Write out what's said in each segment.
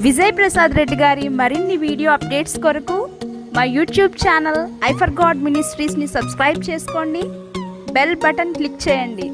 విజయ్ ప్రసాద్ రెడ్డి గారి మరిన్ని video updates కొరకు మా యూట్యూబ్ ఛానల్ ఐఫర్ గాడ్ మినిస్ట్రీస్ని సబ్స్క్రైబ్ చేసుకోండి బెల్ బటన్ క్లిక్ చేయండి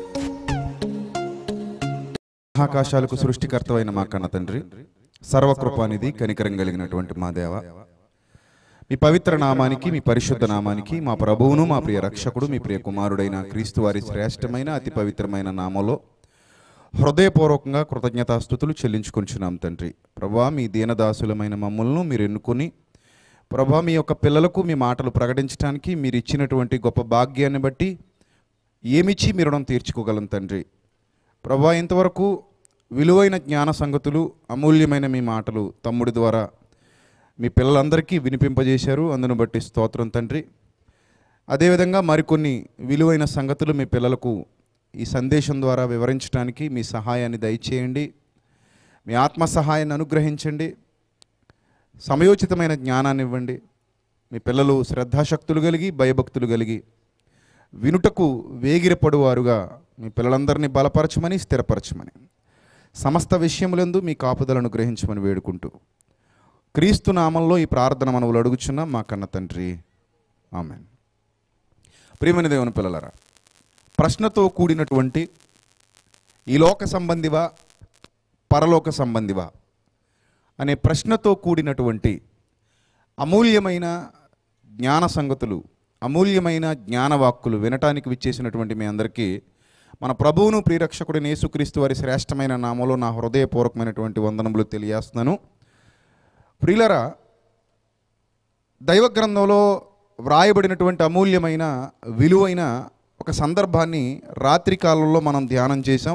ఆకాశాలకు సృష్టికర్తవైన మా కన్న తండ్రి సర్వకృపానిధి కనికరం కలిగినటువంటి మా దేవ మీ పవిత్ర నామానికి మీ పరిశుద్ధ నామానికి మా ప్రభువును మా ప్రియ రక్షకుడు మీ ప్రియ కుమారుడైన క్రీస్తు వారి శ్రేష్టమైన అతి పవిత్రమైన నామలో హృదయపూర్వకంగా కృతజ్ఞతాస్థుతులు చెల్లించుకుంటున్నాం తండ్రి ప్రభా మీ దీనదాసులమైన మమ్మల్ని మీరు ఎన్నుకొని ప్రభా మీ యొక్క పిల్లలకు మీ మాటలు ప్రకటించడానికి మీరు ఇచ్చినటువంటి గొప్ప భాగ్యాన్ని బట్టి ఏమిచ్చి మీ రుణం తీర్చుకోగలం తండ్రి ప్రభా ఇంతవరకు విలువైన జ్ఞాన సంగతులు అమూల్యమైన మీ మాటలు తమ్ముడి ద్వారా మీ పిల్లలందరికీ వినిపింపజేశారు అందును బట్టి స్తోత్రం తండ్రి అదేవిధంగా మరికొన్ని విలువైన సంగతులు మీ పిల్లలకు ఈ సందేశం ద్వారా వివరించడానికి మీ సహాయాన్ని దయచేయండి మీ ఆత్మ సహాయాన్ని అనుగ్రహించండి సమయోచితమైన జ్ఞానాన్ని ఇవ్వండి మీ పిల్లలు శ్రద్ధాశక్తులు కలిగి భయభక్తులు కలిగి వినుటకు వేగిరపడువారుగా మీ పిల్లలందరినీ బలపరచమని స్థిరపరచమని సమస్త విషయములందు మీ కాపుదలను గ్రహించమని వేడుకుంటూ క్రీస్తు నామంలో ఈ ప్రార్థన మనవులు అడుగుచున్నాం మా కన్న తండ్రి ఆమెన్ ప్రియమైన దేవుని పిల్లలరా ప్రశ్నతో కూడినటువంటి ఈ లోక సంబంధివా పరలోక సంబంధివా అనే ప్రశ్నతో కూడినటువంటి అమూల్యమైన జ్ఞాన సంగతులు అమూల్యమైన జ్ఞానవాక్కులు వినటానికి విచ్చేసినటువంటి మీ అందరికీ మన ప్రభువును ప్రియరక్షకుడిని యేసుక్రీస్తు వారి శ్రేష్టమైన నామంలో నా హృదయపూర్వకమైనటువంటి వందనములు తెలియజేస్తున్నాను ప్రియులరా దైవ గ్రంథంలో వ్రాయబడినటువంటి అమూల్యమైన విలువైన ఒక సందర్భాన్ని రాత్రి కాలంలో మనం ధ్యానం చేశాం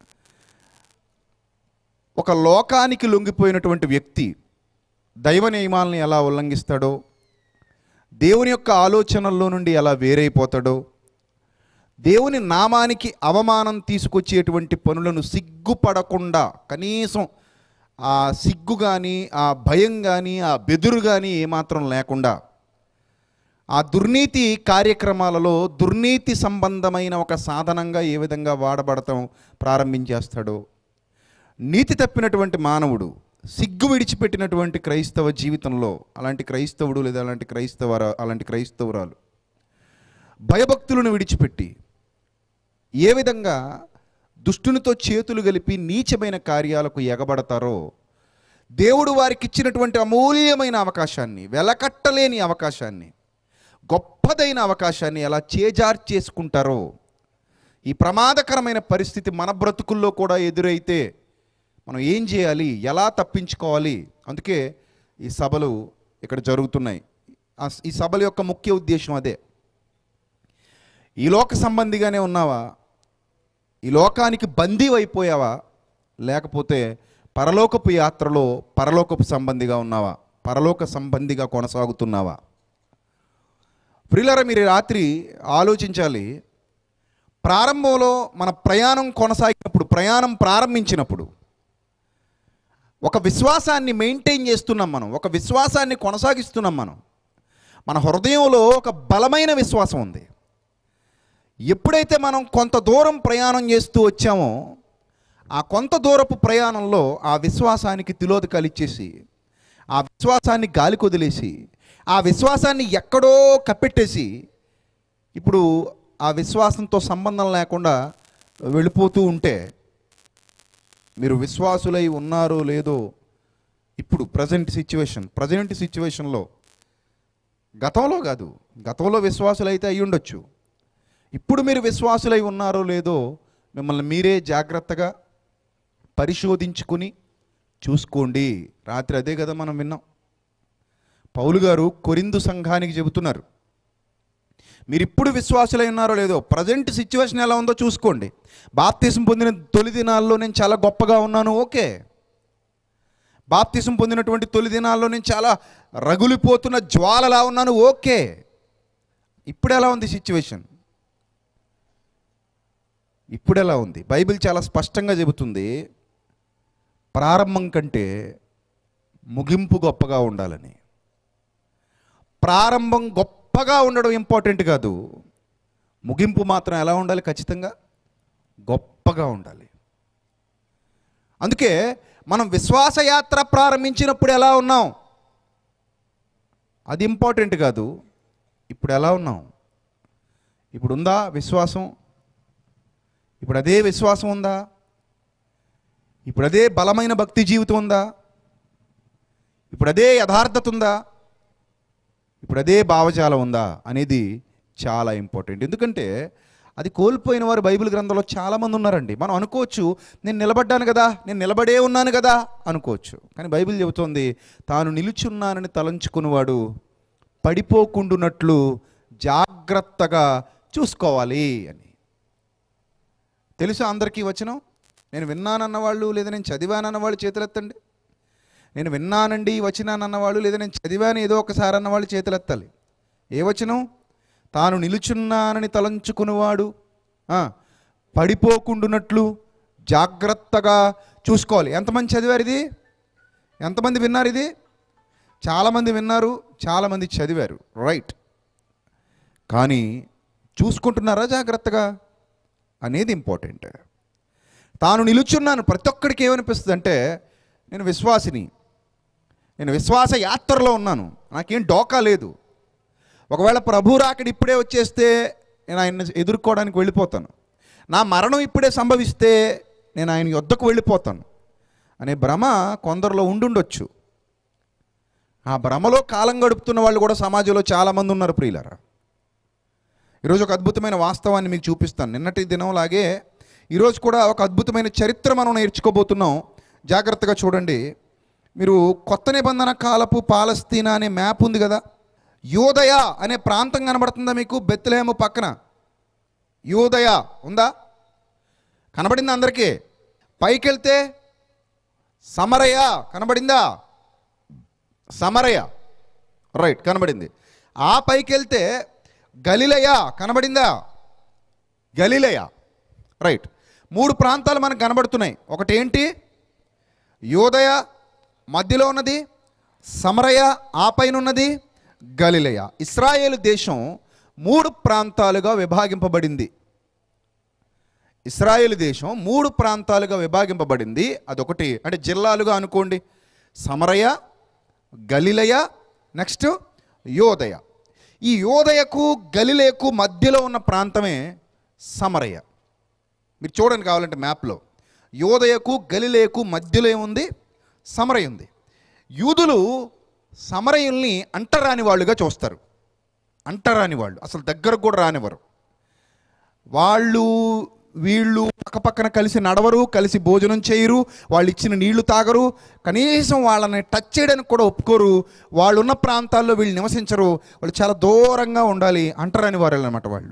ఒక లోకానికి లొంగిపోయినటువంటి వ్యక్తి దైవ నియమాలను ఎలా ఉల్లంఘిస్తాడో దేవుని యొక్క ఆలోచనల్లో నుండి ఎలా వేరైపోతాడో దేవుని నామానికి అవమానం తీసుకొచ్చేటువంటి పనులను సిగ్గుపడకుండా కనీసం ఆ సిగ్గు కానీ ఆ భయం కానీ ఆ బెదురు కానీ ఏమాత్రం లేకుండా ఆ దుర్నీతి కార్యక్రమాలలో దుర్నీతి సంబంధమైన ఒక సాధనంగా ఏ విధంగా వాడబడటం ప్రారంభించేస్తాడో నీతి తప్పినటువంటి మానవుడు సిగ్గు విడిచిపెట్టినటువంటి క్రైస్తవ జీవితంలో అలాంటి క్రైస్తవుడు లేదా అలాంటి క్రైస్తవ అలాంటి క్రైస్తవురాలు భయభక్తులను విడిచిపెట్టి ఏ విధంగా దుష్టునితో చేతులు కలిపి నీచమైన కార్యాలకు ఎగబడతారో దేవుడు వారికి ఇచ్చినటువంటి అమూల్యమైన అవకాశాన్ని వెలకట్టలేని అవకాశాన్ని గొప్పదైన అవకాశాన్ని ఎలా చేజార్చేసుకుంటారో ఈ ప్రమాదకరమైన పరిస్థితి మన బ్రతుకుల్లో కూడా ఎదురైతే మనం ఏం చేయాలి ఎలా తప్పించుకోవాలి అందుకే ఈ సభలు ఇక్కడ జరుగుతున్నాయి ఆ- ఈ సభల యొక్క ముఖ్య ఉద్దేశం అదే ఈ లోక సంబంధిగానే ఉన్నావా ఈ లోకానికి బందీ అయిపోయావా లేకపోతే పరలోకపు యాత్రలో పరలోకపు సంబంధిగా ఉన్నావా పరలోక సంబంధిగా కొనసాగుతున్నావా ప్రియులరా మీరు ఈ రాత్రి ఆలోచించాలి ప్రారంభంలో మన ప్రయాణం కొనసాగినప్పుడు ప్రయాణం ప్రారంభించినప్పుడు ఒక విశ్వాసాన్ని మెయింటైన్ చేస్తున్నాం మనం ఒక విశ్వాసాన్ని కొనసాగిస్తున్నాం మనం మన హృదయంలో ఒక బలమైన విశ్వాసం ఉంది ఎప్పుడైతే మనం కొంత దూరం ప్రయాణం చేస్తూ వచ్చామో ఆ కొంత దూరపు ప్రయాణంలో ఆ విశ్వాసానికి తిలోదకాలు ఇచ్చేసి ఆ విశ్వాసాన్ని గాలి కొదిలేసి ఆ విశ్వాసాన్ని ఎక్కడో కప్పెట్టేసి ఇప్పుడు ఆ విశ్వాసంతో సంబంధం లేకుండా వెళ్ళిపోతూ ఉంటే మీరు విశ్వాసులై ఉన్నారో లేదో ఇప్పుడు ప్రజెంట్ సిచ్యువేషన్ ప్రజెంట్ సిచ్యువేషన్లో గతంలో కాదు గతంలో విశ్వాసులైతే అయి ఉండొచ్చు ఇప్పుడు మీరు విశ్వాసులై ఉన్నారో లేదో మిమ్మల్ని మీరే జాగ్రత్తగా పరిశోధించుకుని చూసుకోండి రాత్రి అదే కదా మనం విన్నాం పౌలు గారు కొరిందు సంఘానికి చెబుతున్నారు మీరు ఇప్పుడు విశ్వాసులై ఉన్నారో లేదో ప్రజెంట్ సిచ్యువేషన్ ఎలా ఉందో చూసుకోండి బాప్తీసం పొందిన తొలి దినాల్లో నేను చాలా గొప్పగా ఉన్నాను ఓకే బాప్తీసం పొందినటువంటి తొలి దినాల్లో నేను చాలా రగులిపోతున్న జ్వాలలా ఉన్నాను ఓకే ఇప్పుడు ఎలా ఉంది సిచ్యువేషన్ ఇప్పుడు ఎలా ఉంది బైబిల్ చాలా స్పష్టంగా చెబుతుంది ప్రారంభం కంటే ముగింపు గొప్పగా ఉండాలని ప్రారంభం గొప్పగా ఉండడం ఇంపార్టెంట్ కాదు ముగింపు మాత్రం ఎలా ఉండాలి ఖచ్చితంగా గొప్పగా ఉండాలి అందుకే మనం విశ్వాసయాత్ర ప్రారంభించినప్పుడు ఎలా ఉన్నాం అది ఇంపార్టెంట్ కాదు ఇప్పుడు ఎలా ఉన్నాం ఇప్పుడు ఉందా విశ్వాసం ఇప్పుడు అదే విశ్వాసం ఉందా ఇప్పుడు అదే బలమైన భక్తి జీవితం ఉందా ఇప్పుడు అదే యథార్థత ఉందా ఇప్పుడు అదే భావజాలం ఉందా అనేది చాలా ఇంపార్టెంట్ ఎందుకంటే అది కోల్పోయిన వారు బైబిల్ గ్రంథంలో చాలామంది ఉన్నారండి మనం అనుకోవచ్చు నేను నిలబడ్డాను కదా నేను నిలబడే ఉన్నాను కదా అనుకోవచ్చు కానీ బైబిల్ చెబుతోంది తాను నిలుచున్నానని తలంచుకున్నవాడు పడిపోకుండునట్లు జాగ్రత్తగా చూసుకోవాలి అని తెలుసా అందరికీ వచనం నేను విన్నానన్న వాళ్ళు లేదా నేను చదివానన్న వాళ్ళు చేతులెత్తండి నేను విన్నానండి వచ్చినానన్న వాళ్ళు లేదా నేను చదివాను ఏదో ఒకసారి అన్న వాళ్ళు చేతులెత్తాలి ఏ వచనం తాను నిలుచున్నానని తలంచుకునేవాడు ఆ, పడిపోకుండునట్లు జాగ్రత్తగా చూసుకోవాలి ఎంతమంది చదివారు ఇది ఎంతమంది విన్నారు ఇది చాలామంది విన్నారు చాలామంది చదివారు రైట్ కానీ చూసుకుంటున్నారా జాగ్రత్తగా అనేది ఇంపార్టెంట్ తాను నిలుచున్నాను ప్రతి ఒక్కడికి ఏమనిపిస్తుంది అంటే నేను విశ్వాసిని నేను విశ్వాస యాత్రలో ఉన్నాను నాకేం డోకా లేదు ఒకవేళ ప్రభు రాకడి ఇప్పుడే వచ్చేస్తే నేను ఆయన ఎదుర్కోవడానికి వెళ్ళిపోతాను నా మరణం ఇప్పుడే సంభవిస్తే నేను ఆయన యొద్దకు వెళ్ళిపోతాను అనే భ్రమ కొందరిలో ఉండుండొచ్చు ఆ భ్రమలో కాలం గడుపుతున్న వాళ్ళు కూడా సమాజంలో చాలామంది ఉన్నారు ప్రియులరా ఈరోజు ఒక అద్భుతమైన వాస్తవాన్ని మీకు చూపిస్తాను నిన్నటి దినంలాగే ఈరోజు కూడా ఒక అద్భుతమైన చరిత్ర మనం నేర్చుకోబోతున్నాం జాగ్రత్తగా చూడండి మీరు కొత్త నిబంధన కాలపు పాలస్తీనా అనే మ్యాప్ ఉంది కదా యోదయ అనే ప్రాంతం కనబడుతుందా మీకు బెత్లహేము పక్కన యోదయ ఉందా కనబడిందా అందరికీ పైకి వెళ్తే సమరయ కనబడిందా సమరయ రైట్ కనబడింది ఆ పైకి వెళ్తే గలిలయ కనబడిందా గలిలయ రైట్ మూడు ప్రాంతాలు మనకు కనబడుతున్నాయి ఒకటి ఏంటి యోదయ మధ్యలో ఉన్నది సమరయ ఆ పైన ఉన్నది గలిలయ ఇస్రాయేల్ దేశం మూడు ప్రాంతాలుగా విభాగింపబడింది ఇస్రాయేల్ దేశం మూడు ప్రాంతాలుగా విభాగింపబడింది అదొకటి అంటే జిల్లాలుగా అనుకోండి సమరయ గలిలయ నెక్స్ట్ యోదయ ఈ యోదయకు గలిలేకు మధ్యలో ఉన్న ప్రాంతమే సమరయ మీరు చూడండి కావాలంటే మ్యాప్లో యోదయకు గలిలేకు మధ్యలో ఏముంది సమరయ ఉంది యూదులు సమరయుల్ని అంటరాని వాళ్ళుగా చూస్తారు అంటరాని వాళ్ళు అసలు దగ్గరకు కూడా రానివ్వరు వాళ్ళు వీళ్ళు పక్కపక్కన కలిసి నడవరు కలిసి భోజనం చేయరు వాళ్ళు ఇచ్చిన నీళ్లు తాగరు కనీసం వాళ్ళని టచ్ చేయడానికి కూడా ఒప్పుకోరు వాళ్ళు ఉన్న ప్రాంతాల్లో వీళ్ళు నివసించరు వాళ్ళు చాలా దూరంగా ఉండాలి అంటరాని వారు అనమాట వాళ్ళు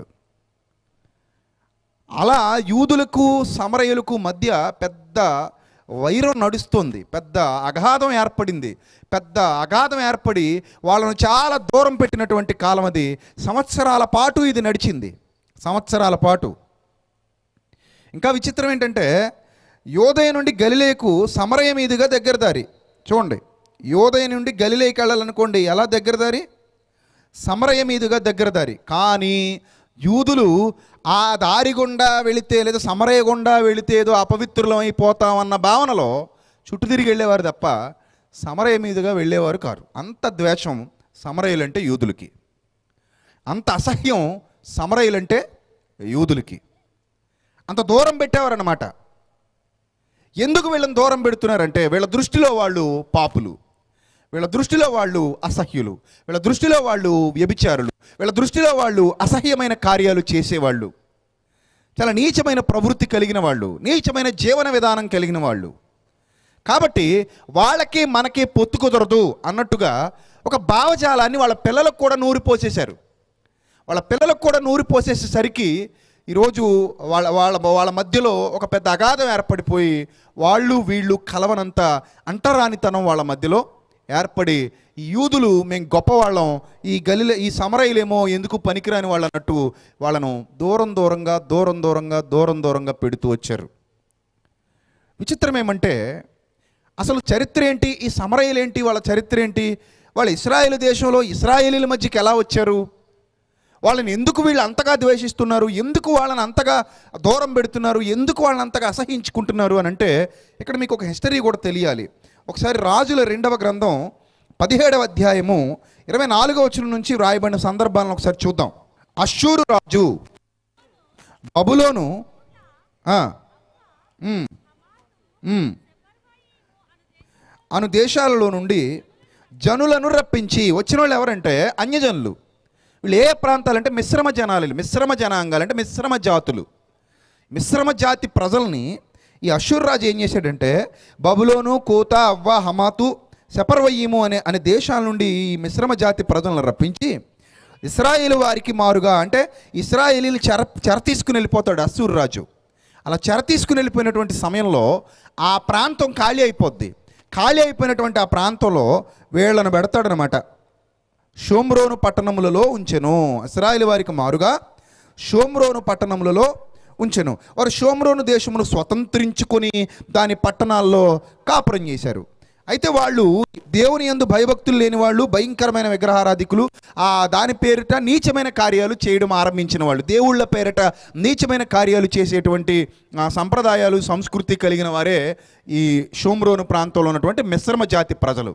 అలా యూదులకు సమరయులకు మధ్య పెద్ద వైరం నడుస్తుంది పెద్ద అగాధం ఏర్పడింది పెద్ద అగాధం ఏర్పడి వాళ్ళను చాలా దూరం పెట్టినటువంటి కాలం అది సంవత్సరాల పాటు ఇది నడిచింది సంవత్సరాల పాటు ఇంకా విచిత్రం ఏంటంటే యోదయ నుండి గలిలేకు సమరయ మీదుగా దగ్గర దారి చూడండి యోదయ నుండి గలిలేకి వెళ్ళాలనుకోండి ఎలా దగ్గర దారి సమరయ మీదుగా దగ్గర దారి కానీ యూదులు ఆ దారి గుండా వెళితే లేదా సమరయ గుండా వెళితే ఏదో అపవిత్రులం అయిపోతామన్న భావనలో చుట్టూ తిరిగి వెళ్ళేవారు తప్ప సమరయ మీదుగా వెళ్ళేవారు కారు అంత ద్వేషం సమరయులంటే యూదులకి అంత అసహ్యం సమరయులంటే యూదులకి అంత దూరం పెట్టేవారన్నమాట ఎందుకు వీళ్ళని దూరం పెడుతున్నారంటే వీళ్ళ దృష్టిలో వాళ్ళు పాపులు వీళ్ళ దృష్టిలో వాళ్ళు అసహ్యులు వీళ్ళ దృష్టిలో వాళ్ళు వ్యభిచారులు వీళ్ళ దృష్టిలో వాళ్ళు అసహ్యమైన కార్యాలు చేసేవాళ్ళు చాలా నీచమైన ప్రవృత్తి కలిగిన వాళ్ళు నీచమైన జీవన విధానం కలిగిన వాళ్ళు కాబట్టి వాళ్ళకి మనకి పొత్తు కుదరదు అన్నట్టుగా ఒక భావజాలాన్ని వాళ్ళ పిల్లలకు కూడా నూరిపోసేశారు వాళ్ళ పిల్లలకు కూడా నూరి పోసేసేసరికి ఈరోజు వాళ్ళ వాళ్ళ వాళ్ళ మధ్యలో ఒక పెద్ద అగాధం ఏర్పడిపోయి వాళ్ళు వీళ్ళు కలవనంత అంటరానితనం వాళ్ళ మధ్యలో ఏర్పడి ఈ యూదులు మేము గొప్పవాళ్ళం ఈ గలిల ఈ సమరయులేమో ఎందుకు పనికిరాని వాళ్ళు అన్నట్టు వాళ్ళను దూరం దూరంగా దూరం దూరంగా దూరం దూరంగా పెడుతూ వచ్చారు విచిత్రం ఏమంటే అసలు చరిత్ర ఏంటి ఈ సమరయులు ఏంటి వాళ్ళ చరిత్ర ఏంటి వాళ్ళు ఇస్రాయేల్ దేశంలో ఇస్రాయేలీల మధ్యకి ఎలా వచ్చారు వాళ్ళని ఎందుకు వీళ్ళు అంతగా ద్వేషిస్తున్నారు ఎందుకు వాళ్ళని అంతగా దూరం పెడుతున్నారు ఎందుకు వాళ్ళని అంతగా అసహించుకుంటున్నారు అని అంటే ఇక్కడ మీకు ఒక హిస్టరీ కూడా తెలియాలి ఒకసారి రాజుల రెండవ గ్రంథం పదిహేడవ అధ్యాయము ఇరవై నాలుగవ వచనం నుంచి వ్రాయబడిన సందర్భాలను ఒకసారి చూద్దాం అశ్షూరు రాజు బబులోను ఆ, ఉమ్, ఉమ్, అను దేశాలలో నుండి జనులను రప్పించి వచ్చిన వాళ్ళు ఎవరంటే అన్యజనులు వీళ్ళు ఏ ప్రాంతాలంటే మిశ్రమ జనాలు వీళ్ళు. మిశ్రమ జనాంగాలు అంటే మిశ్రమ జాతులు మిశ్రమ జాతి ప్రజల్ని ఈ అశూర్ రాజు ఏం చేశాడంటే బబులోను కోత అవ్వ హమాతు సెపర్వయ్యము అనే అనే దేశాల నుండి ఈ మిశ్రమ జాతి ప్రజలను రప్పించి ఇస్రాయేల్ వారికి మారుగా అంటే ఇస్రాయేలీలు చెర చెర తీసుకుని వెళ్ళిపోతాడు అశూర్ రాజు అలా చెర తీసుకుని వెళ్ళిపోయినటువంటి సమయంలో ఆ ప్రాంతం ఖాళీ అయిపోద్ది ఖాళీ అయిపోయినటువంటి ఆ ప్రాంతంలో వీళ్ళను పెడతాడనమాట షోమ్రోను పట్టణములలో ఉంచెను ఇస్రాయేల్ వారికి మారుగా షోమ్రోను పట్టణములలో ఉంచెను వారు షోమ్రోను దేశమును స్వతంత్రించుకొని దాని పట్టణాల్లో కాపురం చేశారు అయితే వాళ్ళు దేవుని యందు భయభక్తులు లేని వాళ్ళు భయంకరమైన విగ్రహారాధికులు ఆ దాని పేరిట నీచమైన కార్యాలు చేయడం ఆరంభించిన వాళ్ళు దేవుళ్ళ పేరిట నీచమైన కార్యాలు చేసేటువంటి ఆ, సంప్రదాయాలు సంస్కృతి కలిగిన వారే ఈ షోమ్రోను ప్రాంతంలో ఉన్నటువంటి మిశ్రమ జాతి ప్రజలు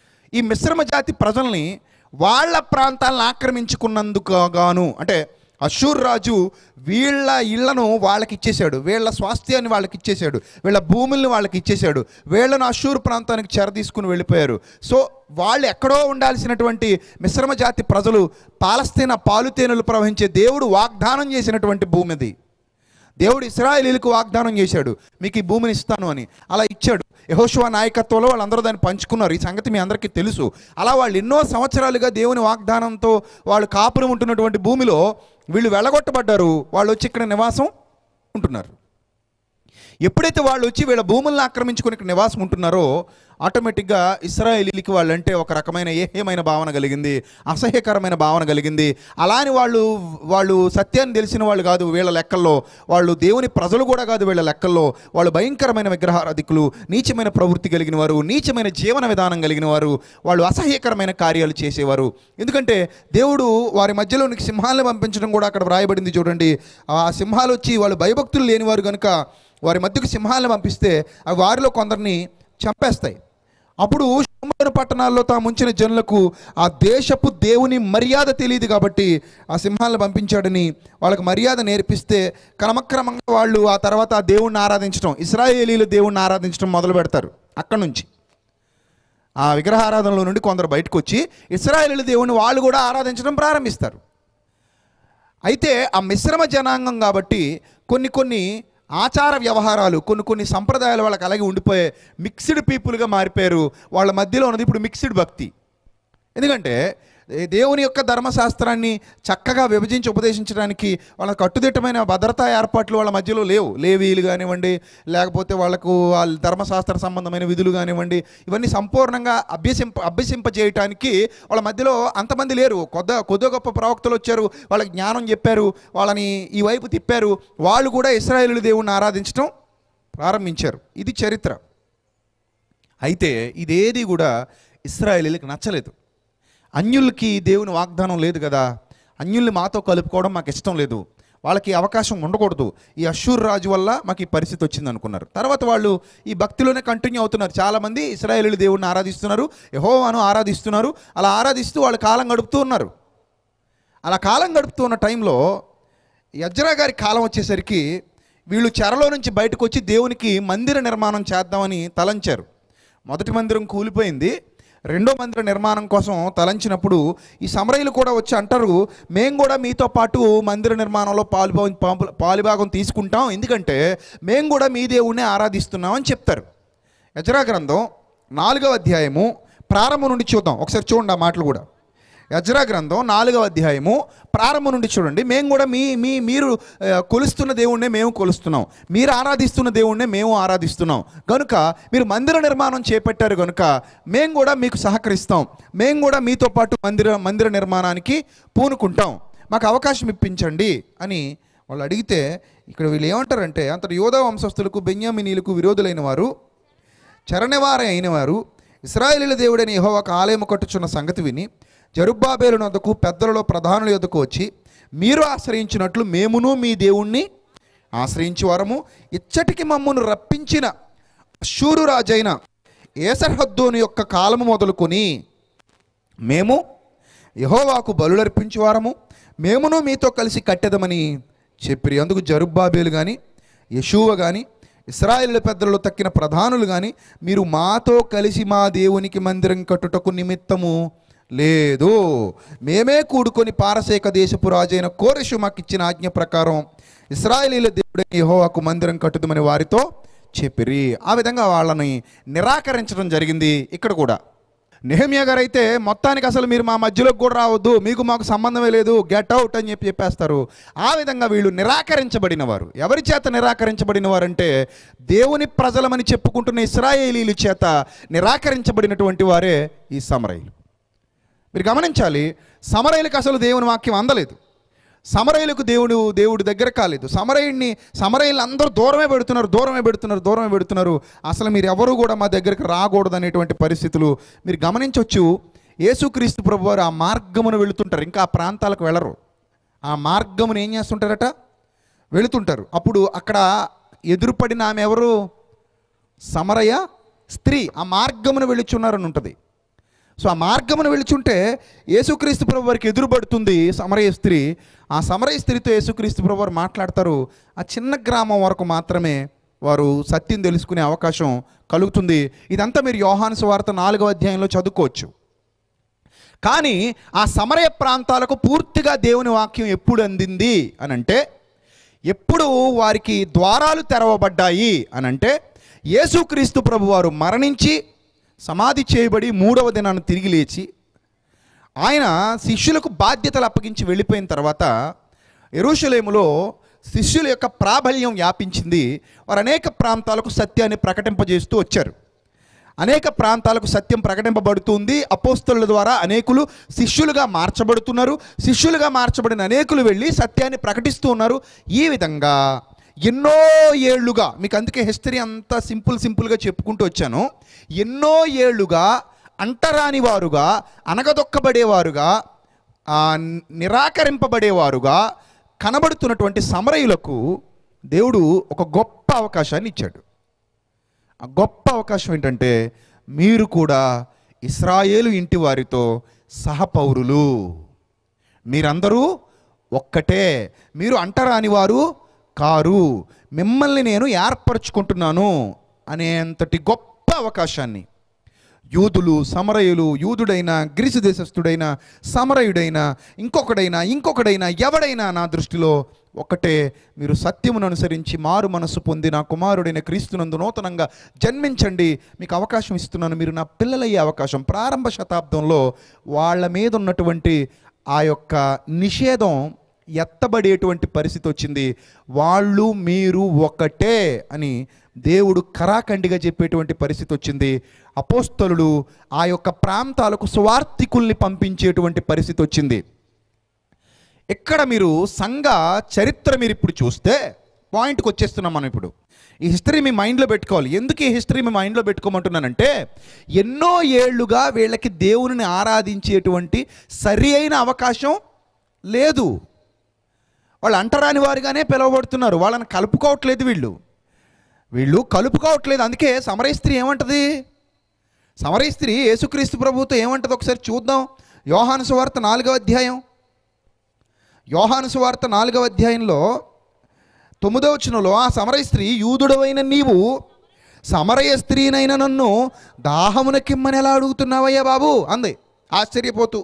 ఈ మిశ్రమ జాతి ప్రజల్ని వాళ్ళ ప్రాంతాలను ఆక్రమించుకున్నందుకు గాను అంటే అశూర్ రాజు వీళ్ళ ఇళ్లను వాళ్ళకి ఇచ్చేశాడు వీళ్ళ స్వాస్థ్యాన్ని వాళ్ళకి ఇచ్చేశాడు వీళ్ళ భూముల్ని వాళ్ళకి ఇచ్చేశాడు వీళ్ళను అశూర్ ప్రాంతానికి చెర తీసుకుని వెళ్ళిపోయారు సో వాళ్ళు ఎక్కడో ఉండాల్సినటువంటి మిశ్రమ జాతి ప్రజలు పాలస్తీనా పాలుతేనెలు ప్రవహించే దేవుడు వాగ్దానం చేసినటువంటి భూమి అది దేవుడు ఇస్రాయేలీలకు వాగ్దానం చేశాడు మీకు ఈ భూమిని ఇస్తాను అని అలా ఇచ్చాడు యహోశివ నాయకత్వంలో వాళ్ళందరూ దాన్ని పంచుకున్నారు ఈ సంగతి మీ అందరికీ తెలుసు అలా వాళ్ళు ఎన్నో సంవత్సరాలుగా దేవుని వాగ్దానంతో వాళ్ళు కాపురం ఉంటున్నటువంటి భూమిలో వీళ్ళు వెళ్ళగొట్టబడ్డారు వాళ్ళు వచ్చి ఇక్కడ నివాసం ఉంటున్నారు ఎప్పుడైతే వాళ్ళు వచ్చి వీళ్ళ భూములను ఆక్రమించుకుని ఇక్కడ నివాసం ఉంటున్నారో ఆటోమేటిక్గా ఇస్రాయేలీలకి వాళ్ళంటే ఒక రకమైన ఏహ్యమైన భావన కలిగింది అసహ్యకరమైన భావన కలిగింది అలాని వాళ్ళు వాళ్ళు సత్యాన్ని తెలిసిన వాళ్ళు కాదు వీళ్ళ లెక్కల్లో వాళ్ళు దేవుని ప్రజలు కూడా కాదు వీళ్ళ లెక్కల్లో వాళ్ళు భయంకరమైన విగ్రహారాధికులు నీచమైన ప్రవృత్తి కలిగిన వారు నీచమైన జీవన విధానం కలిగిన వారు వాళ్ళు అసహ్యకరమైన కార్యాలు చేసేవారు ఎందుకంటే దేవుడు వారి మధ్యలోనికి సింహాలను పంపించడం కూడా అక్కడ వ్రాయబడింది చూడండి ఆ సింహాలు వచ్చి వాళ్ళు భయభక్తులు లేనివారు కనుక వారి మధ్యకు సింహాలను పంపిస్తే అవి వారిలో కొందరిని చంపేస్తాయి అప్పుడు షోమోను పట్టణాల్లో తాము ఉంచిన జనులకు ఆ దేశపు దేవుని మర్యాద తెలియదు కాబట్టి ఆ సింహాలను పంపించాడని వాళ్ళకి మర్యాద నేర్పిస్తే క్రమక్రమంగా వాళ్ళు ఆ తర్వాత ఆ దేవుణ్ణి ఆరాధించడం ఇస్రాయేలీలు దేవుణ్ణి ఆరాధించడం మొదలు పెడతారు అక్కడి నుంచి ఆ విగ్రహారాధనలో నుండి కొందరు బయటకు వచ్చి ఇస్రాయేలీల దేవుని వాళ్ళు కూడా ఆరాధించడం ప్రారంభిస్తారు అయితే ఆ మిశ్రమ జనాంగం కాబట్టి కొన్ని కొన్ని ఆచార వ్యవహారాలు కొన్ని కొన్ని సంప్రదాయాలు వాళ్ళకి అలాగే ఉండిపోయే మిక్స్డ్ పీపుల్గా మారిపోయారు వాళ్ళ మధ్యలో ఉన్నది ఇప్పుడు మిక్స్డ్ భక్తి ఎందుకంటే ఏ దేవుని యొక్క ధర్మశాస్త్రాన్ని చక్కగా విభజించి ఉపదేశించడానికి వాళ్ళ కట్టుదిట్టమైన భద్రతా ఏర్పాట్లు వాళ్ళ మధ్యలో లేవు లేవీలు కానివ్వండి లేకపోతే వాళ్ళకు వాళ్ళ ధర్మశాస్త్ర సంబంధమైన విధులు కానివ్వండి ఇవన్నీ సంపూర్ణంగా అభ్యసింప అభ్యసింపజేయటానికి వాళ్ళ మధ్యలో అంతమంది లేరు కొద్ద కొద్ది గొప్ప ప్రవక్తలు వచ్చారు వాళ్ళకి జ్ఞానం చెప్పారు వాళ్ళని ఈ వైపు తిప్పారు వాళ్ళు కూడా ఇస్రాయేలు దేవుణ్ణి ఆరాధించడం ప్రారంభించారు ఇది చరిత్ర అయితే ఇదేది కూడా ఇస్రాయేలీలకు నచ్చలేదు అన్యులకి దేవుని వాగ్దానం లేదు కదా అన్యుల్ని మాతో కలుపుకోవడం మాకు ఇష్టం లేదు వాళ్ళకి అవకాశం ఉండకూడదు ఈ అషూర్ రాజు వల్ల మాకు ఈ పరిస్థితి వచ్చింది అనుకున్నారు తర్వాత వాళ్ళు ఈ భక్తిలోనే కంటిన్యూ అవుతున్నారు చాలామంది ఇస్రాయేలీలు దేవుడిని ఆరాధిస్తున్నారు యెహోవాను ఆరాధిస్తున్నారు అలా ఆరాధిస్తూ వాళ్ళు కాలం గడుపుతూ ఉన్నారు అలా కాలం గడుపుతూ ఉన్న టైంలో యజ్రా గారి కాలం వచ్చేసరికి వీళ్ళు చెరలో నుంచి బయటకు వచ్చి దేవునికి మందిర నిర్మాణం చేద్దామని తలంచారు మొదటి మందిరం కూలిపోయింది రెండో మందిర నిర్మాణం కోసం తలంచినప్పుడు ఈ సమరయులు కూడా వచ్చి అంటారు మేము కూడా మీతో పాటు మందిర నిర్మాణంలో పాలు పాలుభాగం తీసుకుంటాం ఎందుకంటే మేము కూడా మీ దేవుణ్ణి ఆరాధిస్తున్నాం అని చెప్తారు యజ్రా గ్రంథం నాలుగవ అధ్యాయము ప్రారంభం నుండి చూద్దాం ఒకసారి చూడండి ఆ మాటలు కూడా యజ్రా గ్రంథం నాలుగవ అధ్యాయము ప్రారంభం నుండి చూడండి మేము కూడా మీ మీ మీరు ఆ, కొలుస్తున్న దేవుణ్ణే మేము కొలుస్తున్నాం మీరు ఆరాధిస్తున్న దేవుణ్ణే మేము ఆరాధిస్తున్నాం కనుక మీరు మందిర నిర్మాణం చేపట్టారు కనుక మేము కూడా మీకు సహకరిస్తాం మేము కూడా మీతో పాటు మందిర మందిర నిర్మాణానికి పూనుకుంటాం మాకు అవకాశం ఇప్పించండి అని వాళ్ళు అడిగితే ఇక్కడ వీళ్ళు ఏమంటారంటే అంతటి యోధా వంశస్థులకు బెన్యామినీలకు విరోధులైన వారు చరణవారే అయిన వారు ఇస్రాయేలీల దేవుడైన యెహోవాకు ఆలయము కట్టుచున్న సంగతి విని జరుబ్బాబేలు వద్దకు పెద్దలలో ప్రధానుల యొద్దకు వచ్చి మీరు ఆశ్రయించినట్లు మేమును మీ దేవుణ్ణి ఆశ్రయించువారము ఇచ్చటికి మమ్మను రప్పించిన శూరు రాజైన ఏసర్హద్దోని యొక్క కాలము మొదలుకొని మేము యహోవాకు బలులర్పించువారము మేమును మీతో కలిసి కట్టెదమని చెప్పిరి అందుకు జరుబ్బాబేలు కానీ యశూవ కానీ ఇస్రాయేల్ పెద్దలలో తక్కిన ప్రధానులు కానీ మీరు మాతో కలిసి మా దేవునికి మందిరం కట్టుటకు నిమిత్తము లేదు మేమే కూడుకొని పారసేక దేశపు రాజైన కోరెషు మాకు ఇచ్చిన ఆజ్ఞ ప్రకారం ఇస్రాయేలీల దేవుడైన యెహోవాకు మందిరం కట్టుదమని వారితో చెప్పిరి ఆ విధంగా వాళ్ళని నిరాకరించడం జరిగింది ఇక్కడ కూడా నెహమియా గారు అయితే మొత్తానికి అసలు మీరు మా మధ్యలోకి కూడా రావద్దు మీకు మాకు సంబంధమే లేదు గెట్ అవుట్ అని చెప్పి చెప్పేస్తారు ఆ విధంగా వీళ్ళు నిరాకరించబడిన వారు ఎవరి చేత నిరాకరించబడిన వారంటే దేవుని ప్రజలమని చెప్పుకుంటున్న ఇస్రాయేలీల చేత నిరాకరించబడినటువంటి వారే ఈ సమరయులు మీరు గమనించాలి సమరయులకు అసలు దేవుని వాక్యం అందలేదు సమరయులకు దేవుడు దేవుడి దగ్గర కాలేదు సమరయుడిని సమరయులు అందరూ దూరమే పెడుతున్నారు దూరమే పెడుతున్నారు దూరమే పెడుతున్నారు అసలు మీరు ఎవరు కూడా మా దగ్గరికి రాకూడదు అనేటువంటి పరిస్థితులు మీరు గమనించవచ్చు యేసుక్రీస్తు ప్రభు వారు ఆ మార్గమును వెళుతుంటారు ఇంకా ఆ ప్రాంతాలకు వెళ్ళరు ఆ మార్గమును ఏం చేస్తుంటారట వెళుతుంటారు అప్పుడు అక్కడ ఎదురుపడిన ఆమె ఎవరు సమరయ స్త్రీ ఆ మార్గమును వెళుచున్నారని ఉంటుంది సో ఆ మార్గమును వెళుచుంటే యేసుక్రీస్తు ప్రభు వారికి ఎదురుపడుతుంది సమరయ స్త్రీ ఆ సమరయ స్త్రీతో యేసుక్రీస్తు ప్రభు వారు మాట్లాడతారు ఆ చిన్న గ్రామం వరకు మాత్రమే వారు సత్యం తెలుసుకునే అవకాశం కలుగుతుంది ఇదంతా మీరు యోహాను సువార్త నాలుగవ అధ్యాయంలో చదువుకోవచ్చు కానీ ఆ సమరయ ప్రాంతాలకు పూర్తిగా దేవుని వాక్యం ఎప్పుడు అందింది అని అంటే ఎప్పుడు వారికి ద్వారాలు తెరవబడ్డాయి అని అంటే యేసుక్రీస్తు ప్రభు వారు మరణించి సమాధి చేయబడి మూడవ దినాన్ని తిరిగి లేచి ఆయన శిష్యులకు బాధ్యతలు అప్పగించి వెళ్ళిపోయిన తర్వాత ఎరుషలేములో శిష్యుల యొక్క ప్రాబల్యం వ్యాపించింది వారు అనేక ప్రాంతాలకు సత్యాన్ని ప్రకటింపజేస్తూ వచ్చారు అనేక ప్రాంతాలకు సత్యం ప్రకటింపబడుతుంది అపోస్తల ద్వారా అనేకులు శిష్యులుగా మార్చబడుతున్నారు శిష్యులుగా మార్చబడిన అనేకులు వెళ్ళి సత్యాన్ని ప్రకటిస్తూ ఉన్నారు ఈ విధంగా ఎన్నో ఏళ్లుగా మీకు అందుకే హిస్టరీ అంతా సింపుల్ సింపుల్గా చెప్పుకుంటూ వచ్చాను ఎన్నో ఏళ్లుగా అంటరాని వారుగా అనగదొక్కబడేవారుగా ఆ, నిరాకరింపబడేవారుగా కనబడుతున్నటువంటి సమరయులకు దేవుడు ఒక గొప్ప అవకాశాన్ని ఇచ్చాడు ఆ గొప్ప అవకాశం ఏంటంటే మీరు కూడా ఇస్రాయేలు ఇంటి వారితో సహపౌరులు మీరందరూ ఒక్కటే మీరు అంటరాని వారు కారు మిమ్మల్ని నేను ఏర్పరచుకుంటున్నాను అనేంతటి గొప్ప అవకాశాన్ని యూదులు సమరయులు యూదుడైన గ్రీసు దేశస్థుడైన సమరయుడైన ఇంకొకడైనా ఇంకొకడైనా ఎవడైనా నా దృష్టిలో ఒకటే మీరు సత్యమును అనుసరించి మారు మనస్సు పొంది నా కుమారుడైన క్రీస్తునందు నూతనంగా జన్మించండి మీకు అవకాశం ఇస్తున్నాను మీరు నా పిల్లలయ్యే అవకాశం ప్రారంభ శతాబ్దంలో వాళ్ళ మీద ఉన్నటువంటి ఆ యొక్క నిషేధం ఎత్తబడేటువంటి పరిస్థితి వచ్చింది వాళ్ళు మీరు ఒకటే అని దేవుడు కరాఖండిగా చెప్పేటువంటి పరిస్థితి వచ్చింది అపోస్తలుడు ఆ యొక్క ప్రాంతాలకు స్వార్థికుల్ని పంపించేటువంటి పరిస్థితి వచ్చింది ఇక్కడ మీరు సంఘ చరిత్ర మీరు ఇప్పుడు చూస్తే పాయింట్కి వచ్చేస్తున్నాం మనం ఇప్పుడు ఈ హిస్టరీ మీ మైండ్లో పెట్టుకోవాలి ఎందుకు ఈ హిస్టరీ మీ మైండ్లో పెట్టుకోమంటున్నానంటే ఎన్నో ఏళ్లుగా వీళ్ళకి దేవుని ఆరాధించేటువంటి సరి అయిన అవకాశం లేదు వాళ్ళు అంటరాని వారిగానే పిలువబడుతున్నారు వాళ్ళని కలుపుకోవట్లేదు వీళ్ళు వీళ్ళు కలుపుకోవట్లేదు అందుకే సమరయ స్త్రీ ఏమంటది సమరయ స్త్రీ యేసుక్రీస్తు ప్రభుతో ఏమంటది ఒకసారి చూద్దాం యోహాను సువార్త నాలుగవ అధ్యాయం యోహాను సువార్త నాలుగవ అధ్యాయంలో తొమ్మిదవ వచనంలో ఆ సమరయ స్త్రీ యూదుడవైన నీవు సమరయ స్త్రీనైన నన్ను దాహమునకిమ్మని ఎలా అడుగుతున్నావయ్యా బాబు అంది ఆశ్చర్యపోతూ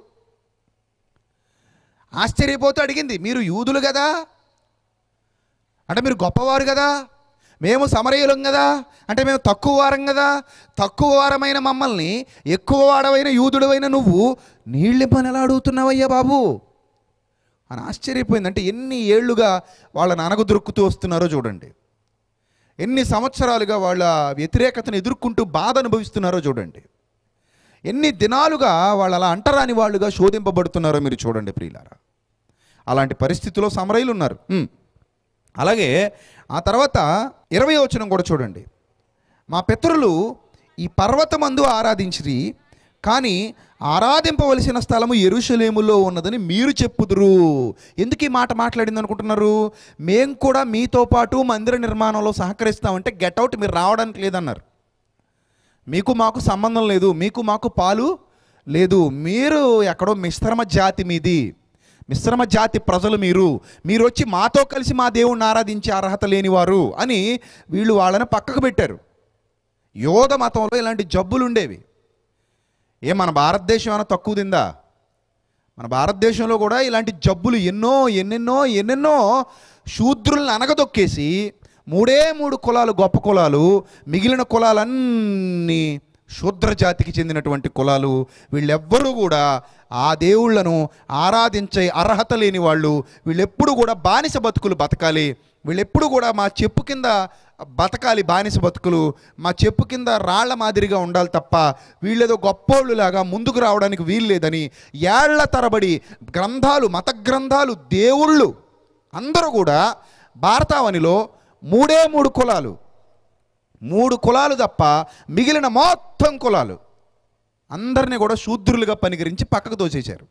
ఆశ్చర్యపోతూ అడిగింది మీరు యూదులు కదా అంటే మీరు గొప్పవారు కదా మేము సమరయులం కదా అంటే మేము తక్కువ వారం కదా తక్కువ వారమైన మమ్మల్ని ఎక్కువ వాడవైన యూదుడవైన నువ్వు నీళ్ళిమ్మని ఎలా అడుగుతున్నావయ్యా బాబు అని ఆశ్చర్యపోయింది అంటే ఎన్ని ఏళ్లుగా వాళ్ళని అనగదొరుకుతూ వస్తున్నారో చూడండి ఎన్ని సంవత్సరాలుగా వాళ్ళ వ్యతిరేకతను ఎదుర్కొంటూ బాధ అనుభవిస్తున్నారో చూడండి ఎన్ని దినాలుగా వాళ్ళు అలా అంటరాని వాళ్ళుగా శోధింపబడుతున్నారో మీరు చూడండి ప్రియులారా అలాంటి పరిస్థితిలో సమరయులు ఉన్నారు ఉమ్. అలాగే ఆ తర్వాత ఇరవై వచనం కూడా చూడండి మా పితరులు ఈ పర్వతమందు ఆరాధించిరి కానీ ఆరాధింపవలసిన స్థలము ఎరుషలేములో ఉన్నదని మీరు చెప్పుదురు ఎందుకు ఈ మాట మాట్లాడింది అనుకుంటున్నారు మేము కూడా మీతో పాటు మందిర నిర్మాణంలో సహకరిస్తామంటే గెట్అవుట్ మీరు రావడానికి లేదన్నారు మీకు మాకు సంబంధం లేదు మీకు మాకు పాలు లేదు మీరు ఎక్కడో మిశ్రమ జాతి మీది మిశ్రమ జాతి ప్రజలు మీరు మీరు వచ్చి మాతో కలిసి మా దేవుణ్ణి ఆరాధించే అర్హత లేనివారు అని వీళ్ళు వాళ్ళని పక్కకు పెట్టారు యోధ మతంలో ఇలాంటి జబ్బులు ఉండేవి ఏ మన భారతదేశం ఏమైనా తక్కువ తిందా మన భారతదేశంలో కూడా ఇలాంటి జబ్బులు ఎన్నో ఎన్నెన్నో ఎన్నెన్నో శూద్రులను అనగదొక్కేసి మూడే మూడు కులాలు గొప్ప కులాలు మిగిలిన కులాలన్నీ శూద్ర జాతికి చెందినటువంటి కులాలు వీళ్ళెవ్వరూ కూడా ఆ దేవుళ్ళను ఆరాధించే అర్హత లేని వాళ్ళు వీళ్ళెప్పుడు కూడా బానిస బతుకులు బతకాలి వీళ్ళెప్పుడు కూడా మా చెప్పు కింద బతకాలి బానిస బతుకులు మా చెప్పు కింద రాళ్ల మాదిరిగా ఉండాలి తప్ప వీళ్ళేదో గొప్పోళ్ళులాగా ముందుకు రావడానికి వీలు లేదని ఏళ్ల తరబడి గ్రంథాలు మత గ్రంథాలు దేవుళ్ళు అందరూ కూడా భారతావనిలో మూడే మూడు కులాలు మూడు కులాలు తప్ప మిగిలిన మొత్తం కులాలు అందరినీ కూడా శూద్రులుగా పనిగరించి పక్కకు తోసేశారు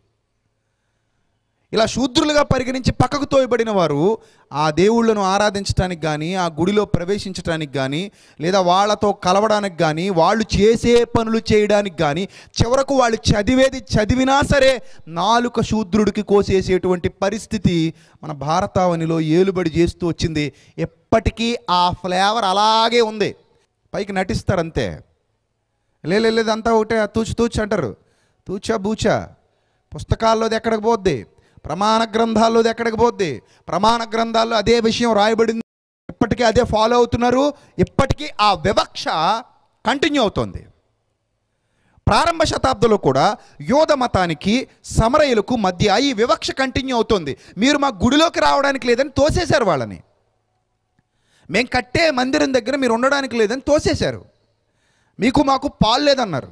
ఇలా శూద్రులుగా పరిగణించి పక్కకు తోయబడిన వారు ఆ దేవుళ్ళను ఆరాధించడానికి కానీ ఆ గుడిలో ప్రవేశించడానికి కానీ లేదా వాళ్ళతో కలవడానికి కానీ వాళ్ళు చేసే పనులు చేయడానికి కానీ చివరకు వాళ్ళు చదివేది చదివినా సరే నాలుక శూద్రుడికి కోసేసేటువంటి పరిస్థితి మన భారతావనిలో ఏలుబడి చేస్తూ వచ్చింది ఎప్పటికీ ఆ ఫ్లేవర్ అలాగే ఉంది పైకి నటిస్తారు అంతే లే లే, లేదు అంతా ఒకటే తూచు తూచు అంటారు తూచా బూచా పుస్తకాల్లోది ఎక్కడికి పోద్ది ప్రమాణ గ్రంథాల్లోది ఎక్కడికి పోద్ది ప్రమాణ గ్రంథాల్లో అదే విషయం రాయబడింది ఇప్పటికీ అదే ఫాలో అవుతున్నారు ఇప్పటికీ ఆ వివక్ష కంటిన్యూ అవుతోంది ప్రారంభ శతాబ్దంలో కూడా యోధ మతానికి సమరయులకు మధ్య ఈ వివక్ష కంటిన్యూ అవుతోంది మీరు మా గుడిలోకి రావడానికి లేదని తోసేశారు వాళ్ళని మేము కట్టే మందిరం దగ్గర మీరు ఉండడానికి లేదని తోసేశారు మీకు మాకు పాలు లేదన్నారు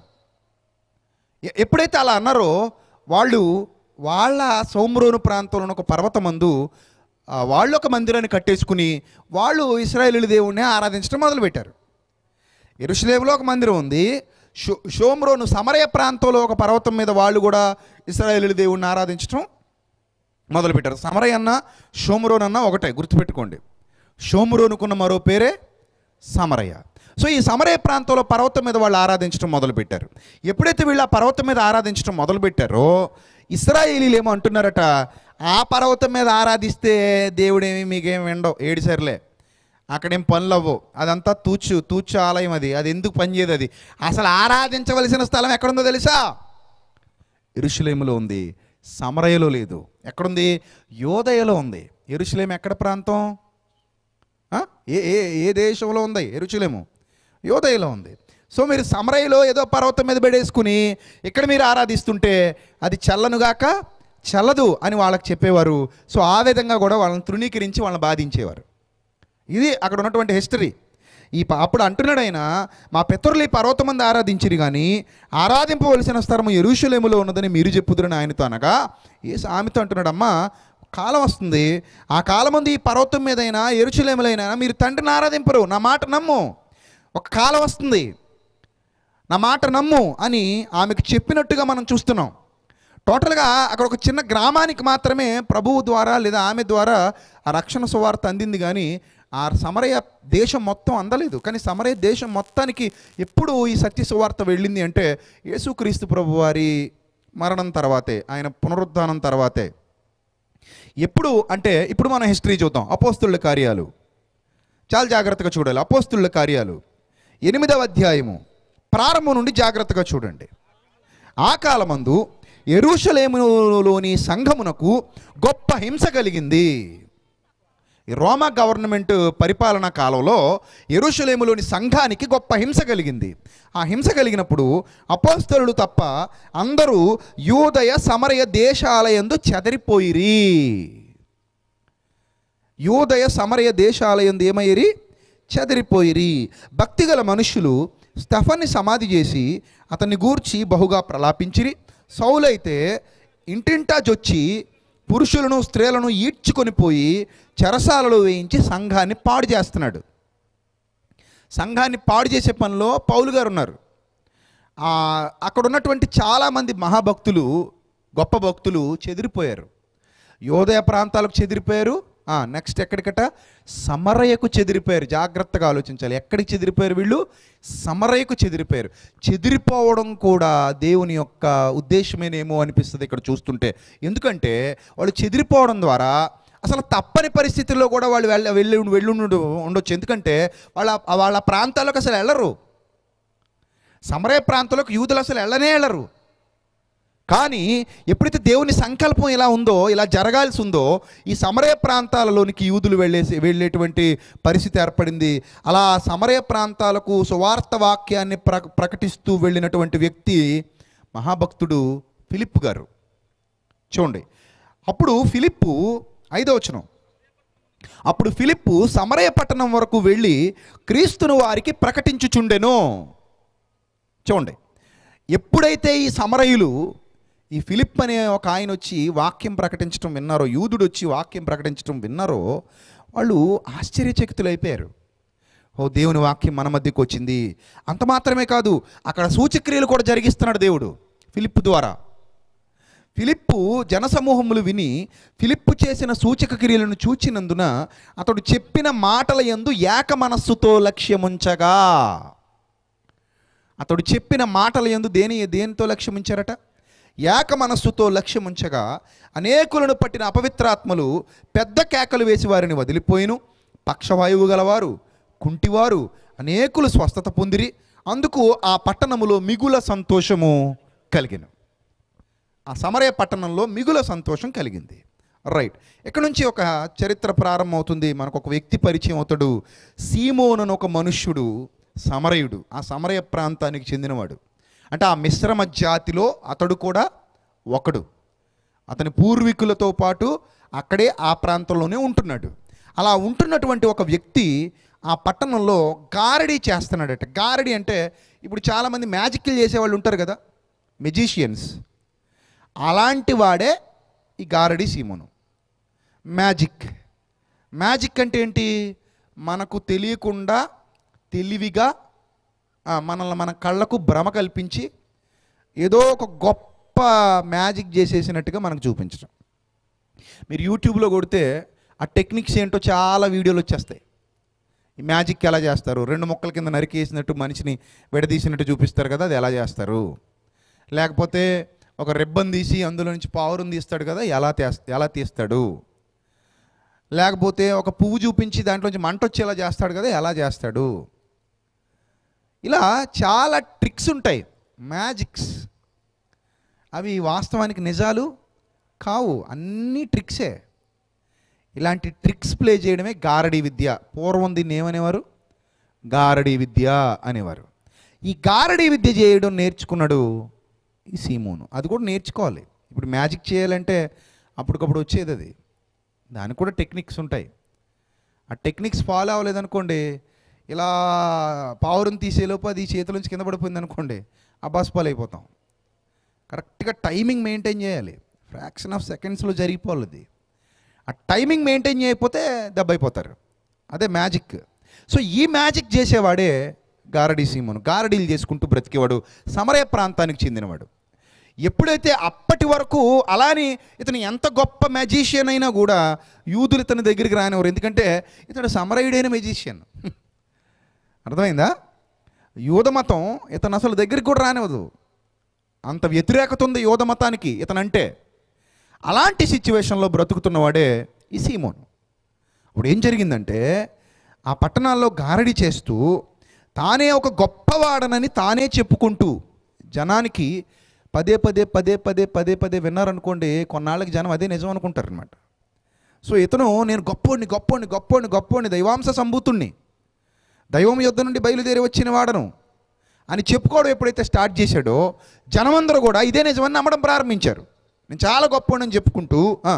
ఎ- ఎప్పుడైతే అలా అన్నారో వాళ్ళు వాళ్ళ సౌమ్రోను ప్రాంతంలో ఉన్న ఒక పర్వతమందు ఆ, వాళ్ళు ఒక మందిరాన్ని కట్టేసుకుని వాళ్ళు ఇస్రాయేలు దేవుణ్ణి ఆరాధించడం మొదలుపెట్టారు ఎరుషలేములో ఒక మందిరం ఉంది షో షోమ్రోను సమరయ ప్రాంతంలో ఒక పర్వతం మీద వాళ్ళు కూడా ఇస్రాయేలు దేవుణ్ణి ఆరాధించడం మొదలుపెట్టారు సమరయ అన్న షోమ్రోన్ అన్న ఒకటే గుర్తుపెట్టుకోండి షోమ్రోనుకున్న మరో పేరే సమరయ సో ఈ సమరయ ప్రాంతంలో పర్వతం మీద వాళ్ళు ఆరాధించడం మొదలుపెట్టారు ఎప్పుడైతే వీళ్ళు ఆ పర్వతం మీద ఆరాధించడం మొదలుపెట్టారో ఇస్రాయేలీలు ఏమో అంటున్నారట ఆ పర్వతం మీద ఆరాధిస్తే దేవుడేమి మీకేం విండవు ఏడిసరిలే అక్కడేం పనులు అవ్వవు అదంతా తూచు తూచు ఆలయం అది అది ఎందుకు పనిచేయదు అది అసలు ఆరాధించవలసిన స్థలం ఎక్కడుందో తెలుసా ఎరుషులేములో ఉంది సమరయలో లేదు ఎక్కడుంది యోదయలో ఉంది ఎరుషులేం ఎక్కడ ప్రాంతం ఆ? ఏ ఏ ఏ దేశంలో ఉంది ఎరుచులేము యోదయలో ఉంది సో మీరు సమరయ్యలో ఏదో పర్వతం మీద పెడేసుకుని ఇక్కడ మీరు ఆరాధిస్తుంటే అది చల్లనుగాక చల్లదు అని వాళ్ళకి చెప్పేవారు సో ఆ విధంగా కూడా వాళ్ళని తృణీకరించి వాళ్ళని బాధించేవారు ఇది అక్కడ ఉన్నటువంటి హిస్టరీ ఈ ప- అప్పుడు అంటున్నాడు ఆయన మా పితరులు ఈ పర్వతం మంది ఆరాధించిరి కానీ ఆరాధింపవలసిన స్థలము ఎరుషులేములో ఉన్నదని మీరు చెప్పుదురని ఆయనతో అనగా ఏ ఆమెతో అంటున్నాడు అమ్మా కాలం వస్తుంది ఆ కాలం ముందు ఈ పర్వతం మీదైనా ఎరుచులేములైనా మీరు తండ్రిని ఆరాధింపరు నా మాట నమ్ము ఒక కాలం వస్తుంది నా మాట నమ్ము అని ఆమెకు చెప్పినట్టుగా మనం చూస్తున్నాం టోటల్గా అక్కడ ఒక చిన్న గ్రామానికి మాత్రమే ప్రభువు ద్వారా లేదా ఆమె ద్వారా ఆ రక్షణ సువార్త అందింది కానీ ఆ సమరయ దేశం మొత్తం అందలేదు కానీ సమరయ దేశం మొత్తానికి ఎప్పుడు ఈ సత్య సువార్త వెళ్ళింది అంటే యేసుక్రీస్తు ప్రభు వారి మరణం తర్వాతే ఆయన పునరుద్ధానం తర్వాతే ఎప్పుడు అంటే ఇప్పుడు మనం హిస్టరీ చూద్దాం అపోస్తుల కార్యాలు చాలా జాగ్రత్తగా చూడాలి అపోస్తుల కార్యాలు ఎనిమిదవ అధ్యాయము ప్రారంభం నుండి జాగ్రత్తగా చూడండి ఆ కాలమందు ఎరుషలేములోని సంఘమునకు గొప్ప హింస కలిగింది ఈ రోమా గవర్నమెంట్ పరిపాలనా కాలంలో ఎరుషలేములోని సంఘానికి గొప్ప హింస కలిగింది ఆ హింస కలిగినప్పుడు అపోస్తలుడు తప్ప అందరూ యూదయ సమరయ దేశాలయందు చెదరిపోయిరి యూదయ సమరయ దేశాలయందు ఏమయ్యిరి చెదిరిపోయిరి భక్తిగల మనుషులు స్టఫన్ని సమాధి చేసి అతన్ని గూర్చి బహుగా ప్రలాపించిరి సౌలైతే ఇంటింటా జొచ్చి పురుషులను స్త్రీలను ఈడ్చుకొని పోయి చెరసాలలో వేయించి సంఘాన్ని పాడు చేస్తున్నాడు సంఘాన్ని పాడు చేసే పనిలో పౌలు గారు ఉన్నారు ఆ, అక్కడ ఉన్నటువంటి చాలామంది మహాభక్తులు గొప్ప భక్తులు చెదిరిపోయారు యోదయ ప్రాంతాలకు చెదిరిపోయారు నెక్స్ట్ ఎక్కడికట సమరయకు చెదిరిపోయారు జాగ్రత్తగా ఆలోచించాలి ఎక్కడికి చెదిరిపోయారు వీళ్ళు సమరయకు చెదిరిపోయారు చెదిరిపోవడం కూడా దేవుని యొక్క ఉద్దేశమేనేమో అనిపిస్తుంది ఇక్కడ చూస్తుంటే ఎందుకంటే వాళ్ళు చెదిరిపోవడం ద్వారా అసలు తప్పని పరిస్థితుల్లో కూడా వాళ్ళు వెళ్ళ వెళ్ళి వెళ్ళి ఉండు- ఉండొచ్చు ఎందుకంటే వాళ్ళ వాళ్ళ ప్రాంతాలకు అసలు వెళ్ళరు సమరయ ప్రాంతాలకు యూదులు అసలు వెళ్ళనే వెళ్ళరు కానీ ఎప్పుడైతే దేవుని సంకల్పం ఇలా ఉందో ఇలా జరగాల్సి ఉందో ఈ సమరయ ప్రాంతాలలోనికి యూదులు వెళ్ళేసి వెళ్ళేటువంటి పరిస్థితి ఏర్పడింది అలా సమరయ ప్రాంతాలకు సువార్త వాక్యాన్ని ప్ర ప్రకటిస్తూ వెళ్ళినటువంటి వ్యక్తి మహాభక్తుడు ఫిలిప్ గారు చూడండి అప్పుడు ఫిలిప్పు ఐదో వచనం అప్పుడు ఫిలిప్పు సమరయ పట్టణం వరకు వెళ్ళి క్రీస్తును వారికి ప్రకటించుచుండెను చూడండి ఎప్పుడైతే ఈ సమరయులు ఈ ఫిలిప్ అనే ఒక ఆయన వచ్చి వాక్యం ప్రకటించడం విన్నారో యూదుడు వచ్చి వాక్యం ప్రకటించడం విన్నారో వాళ్ళు ఆశ్చర్యచకితులైపోయారు ఓ దేవుని వాక్యం మన మధ్యకు వచ్చింది అంత మాత్రమే కాదు అక్కడ సూచక్రియలు కూడా జరిగిస్తున్నాడు దేవుడు ఫిలిప్ ద్వారా ఫిలిప్పు జనసమూహములు విని ఫిలిప్పు చేసిన సూచక క్రియలను చూచినందున అతడు చెప్పిన మాటల యందు ఏక మనస్సుతో లక్ష్యముంచగా అతడు చెప్పిన మాటల యందు దేని దేనితో లక్ష్యముంచారట ఏక మనస్సుతో లక్ష్యముంచగా అనేకులను పట్టిన అపవిత్రాత్మలు పెద్ద కేకలు వేసి వారిని వదిలిపోయిను పక్షవాయువు గలవారు కుంటివారు అనేకులు స్వస్థత పొందిరి అందుకు ఆ పట్టణములో మిగుల సంతోషము కలిగిన ఆ సమరయ పట్టణంలో మిగుల సంతోషం కలిగింది రైట్ ఇక్కడ నుంచి ఒక చరిత్ర ప్రారంభమవుతుంది మనకు ఒక వ్యక్తి పరిచయం అవుతాడు సీమోన్ అని ఒక మనుష్యుడు సమరయుడు ఆ సమరయ ప్రాంతానికి చెందినవాడు అంటే ఆ మిశ్రమ జాతిలో అతడు కూడా ఒకడు అతని పూర్వీకులతో పాటు అక్కడే ఆ ప్రాంతంలోనే ఉంటున్నాడు అలా ఉంటున్నటువంటి ఒక వ్యక్తి ఆ పట్టణంలో గారడీ చేస్తున్నాడట గారడీ అంటే ఇప్పుడు చాలామంది మ్యాజిక్లు చేసేవాళ్ళు ఉంటారు కదా మెజీషియన్స్ అలాంటి వాడే ఈ గారడి సీమోను మ్యాజిక్ మ్యాజిక్ అంటే ఏంటి మనకు తెలియకుండా తెలివిగా ఆ, మనల్ని మన కళ్ళకు భ్రమ కల్పించి ఏదో ఒక గొప్ప మ్యాజిక్ చేసేసినట్టుగా మనకు చూపించడం మీరు యూట్యూబ్లో కొడితే ఆ టెక్నిక్స్ ఏంటో చాలా వీడియోలు వచ్చేస్తాయి ఈ మ్యాజిక్ ఎలా చేస్తారు రెండు మొక్కల కింద నరికేసినట్టు మనిషిని విడదీసినట్టు చూపిస్తారు కదా అది ఎలా చేస్తారు లేకపోతే ఒక రిబ్బన్ తీసి అందులో నుంచి పావురం తీస్తాడు కదా ఎలా తీస్ ఎలా తీస్తాడు లేకపోతే ఒక పువ్వు చూపించి దాంట్లోంచి మంట వచ్చేలా చేస్తాడు కదా ఎలా చేస్తాడు ఇలా చాలా ట్రిక్స్ ఉంటాయి మ్యాజిక్స్ అవి వాస్తవానికి నిజాలు కావు అన్నీ ట్రిక్సే ఇలాంటి ట్రిక్స్ ప్లే చేయడమే గారడీ విద్య పూర్వం దీన్ని ఏమనేవారు గారడీ విద్య అనేవారు ఈ గారడీ విద్య చేయడం నేర్చుకున్నాడు ఈ సీమోను అది కూడా నేర్చుకోవాలి ఇప్పుడు మ్యాజిక్ చేయాలంటే అప్పటికప్పుడు వచ్చేది అది దానికి కూడా టెక్నిక్స్ ఉంటాయి ఆ టెక్నిక్స్ ఫాలో అవ్వలేదనుకోండి ఇలా పావురం తీసేలోపు అది చేతుల నుంచి కింద పడిపోయింది అనుకోండి అబాస్పాలు అయిపోతాం కరెక్ట్గా టైమింగ్ మెయింటైన్ చేయాలి ఫ్రాక్షన్ ఆఫ్ సెకండ్స్లో జరిగిపోవాలి అది ఆ టైమింగ్ మెయింటైన్ చేయకపోతే దెబ్బ అయిపోతారు అదే మ్యాజిక్ సో ఈ మ్యాజిక్ చేసేవాడే గారడీ సీమను గారడీలు చేసుకుంటూ బ్రతికేవాడు సమరయ ప్రాంతానికి చెందినవాడు ఎప్పుడైతే అప్పటి వరకు అలాని ఇతను ఎంత గొప్ప మ్యాజిషియన్ అయినా కూడా యూదులు ఇతని దగ్గరికి రానివారు ఎందుకంటే ఇతడు సమరయుడైన మ్యాజిషియన్ అర్థమైందా యూద మతం ఇతను అసలు దగ్గరికి కూడా రానివ్వదు అంత వ్యతిరేకత ఉంది యోధ మతానికి ఇతనంటే అలాంటి సిచ్యువేషన్లో బ్రతుకుతున్నవాడే ఈ సీమోను ఇప్పుడు ఏం జరిగిందంటే ఆ పట్టణాల్లో గారడి చేస్తూ తానే ఒక గొప్పవాడనని తానే చెప్పుకుంటూ జనానికి పదే పదే పదే పదే పదే పదే విన్నారనుకోండి కొన్నాళ్ళకి జనం అదే నిజం అనుకుంటారు అనమాట సో ఇతను నేను గొప్పోడిని గొప్పోడిని గొప్పోడిని గొప్పోడిని దైవాంశ సంభూతుణ్ణి దైవం యుద్ధ నుండి బయలుదేరి వచ్చిన వాడను అని చెప్పుకోవడం ఎప్పుడైతే స్టార్ట్ చేశాడో జనమందరూ కూడా ఇదే నిజమని నమ్మడం ప్రారంభించారు నేను చాలా గొప్పవాడిని చెప్పుకుంటూ ఆ,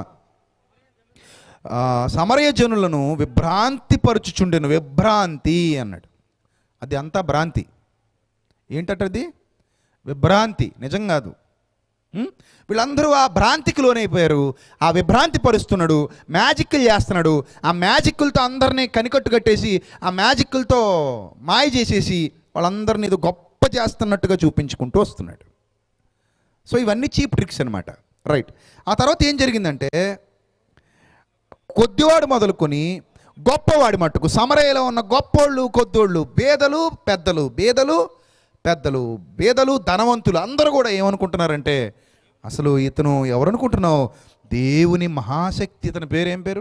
ఆ, సమరయ జనులను విభ్రాంతి పరుచుచుండెను విభ్రాంతి అన్నాడు అది అంతా భ్రాంతి ఏంటది విభ్రాంతి నిజం కాదు ఉం? వీళ్ళందరూ ఆ భ్రాంతికి లోనైపోయారు ఆ విభ్రాంతి పరుస్తున్నాడు మ్యాజిక్లు చేస్తున్నాడు ఆ మ్యాజిక్లతో అందరినీ కనికట్టు కట్టేసి ఆ మ్యాజిక్లతో మాయ చేసేసి వాళ్ళందరినీ ఏదో గొప్ప గొప్ప చేస్తున్నట్టుగా చూపించుకుంటూ వస్తున్నాడు సో ఇవన్నీ చీప్ ట్రిక్స్ అనమాట రైట్ ఆ తర్వాత ఏం జరిగిందంటే కొద్దివాడు మొదలుకొని గొప్పవాడి మట్టుకు సమరయ్యలో ఉన్న గొప్పోళ్ళు కొద్దోళ్ళు బేదలు పెద్దలు బేదలు పెద్దలు బేదలు ధనవంతులు అందరూ కూడా ఏమనుకుంటున్నారంటే అసలు ఇతను ఎవరనుకుంటున్నావు దేవుని మహాశక్తి ఇతని పేరేం పేరు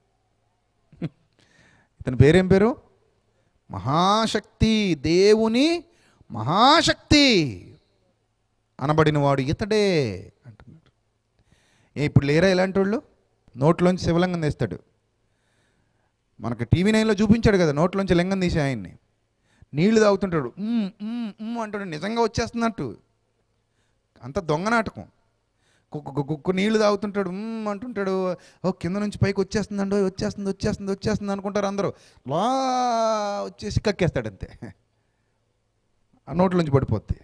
ఇతని పేరేం పేరు మహాశక్తి దేవుని మహాశక్తి అనబడిన వాడు ఇతడే అంటున్నాడు ఏ ఇప్పుడు లేరా ఇలాంటి వాళ్ళు నోట్లోంచి శివలింగం తీస్తాడు మనకి టీవీ నైన్లో చూపించాడు కదా నోట్లోంచి లింగం తీసి ఆయన్ని నీళ్లు తాగుతుంటాడు "ఉమ్, ఉమ్, ఉమ్" అంటాడు నిజంగా వచ్చేస్తున్నట్టు అంత దొంగ నాటకం కుక్క కుక్క కుక్క నీళ్లు తాగుతుంటాడు "ఉమ్" అంటుంటాడు ఓ కింద నుంచి పైకి వచ్చేస్తుందండో వచ్చేస్తుంది వచ్చేస్తుంది వచ్చేస్తుంది అనుకుంటారు అందరూ వా వచ్చేసి కక్కేస్తాడు అంతే ఆ నోట్లోంచి పడిపోద్ది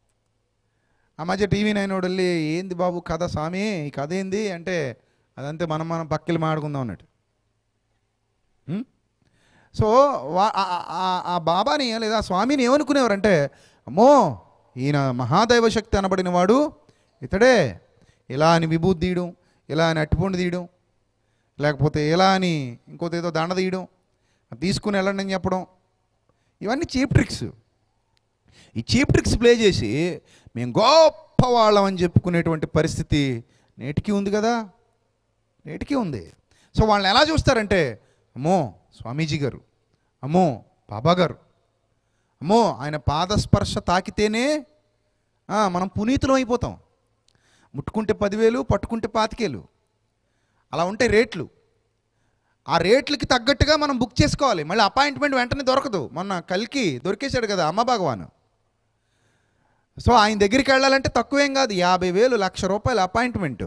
ఆ మధ్య టీవీ నైన్ వాడు వెళ్ళి ఏంది బాబు కథ స్వామి ఈ కథ ఏంది అంటే అదంతే మనం మనం పక్కకి మాడుకుందాం అన్నట్టు ఉం? సో వా- ఆ- ఆ- ఆ- ఆ బాబాని లేదా ఆ స్వామిని ఏమనుకునేవారంటే అమ్మో ఈయన మహాదైవ శక్తి అనబడిన వాడు ఇతడే ఇలా అని విభూతి తీయడం ఇలా అని అట్టిపండు తీయడం లేకపోతే ఇలా అని ఇంకోటి ఏదో దండ తీయడం అది తీసుకుని వెళ్ళండి అని చెప్పడం ఇవన్నీ చీప్ ట్రిక్స్ ఈ చీప్ ట్రిక్స్ ప్లే చేసి మేము గొప్ప వాళ్ళం అని చెప్పుకునేటువంటి పరిస్థితి నేటికి ఉంది కదా నేటికి ఉంది సో వాళ్ళని ఎలా చూస్తారంటే అమ్మో స్వామీజీ గారు అమ్మో బాబా గారు అమ్మో ఆయన పాదస్పర్శ తాకితేనే ఆ, మనం పునీతులం అయిపోతాం ముట్టుకుంటే పదివేలు పట్టుకుంటే పాతికేలు అలా ఉంటాయి రేట్లు ఆ రేట్లకి తగ్గట్టుగా మనం బుక్ చేసుకోవాలి మళ్ళీ అపాయింట్మెంట్ వెంటనే దొరకదు మొన్న కలికి దొరికేశాడు కదా అమ్మ భగవాన్ సో ఆయన దగ్గరికి వెళ్ళాలంటే తక్కువేం కాదు యాభై వేలు లక్ష రూపాయల అపాయింట్మెంట్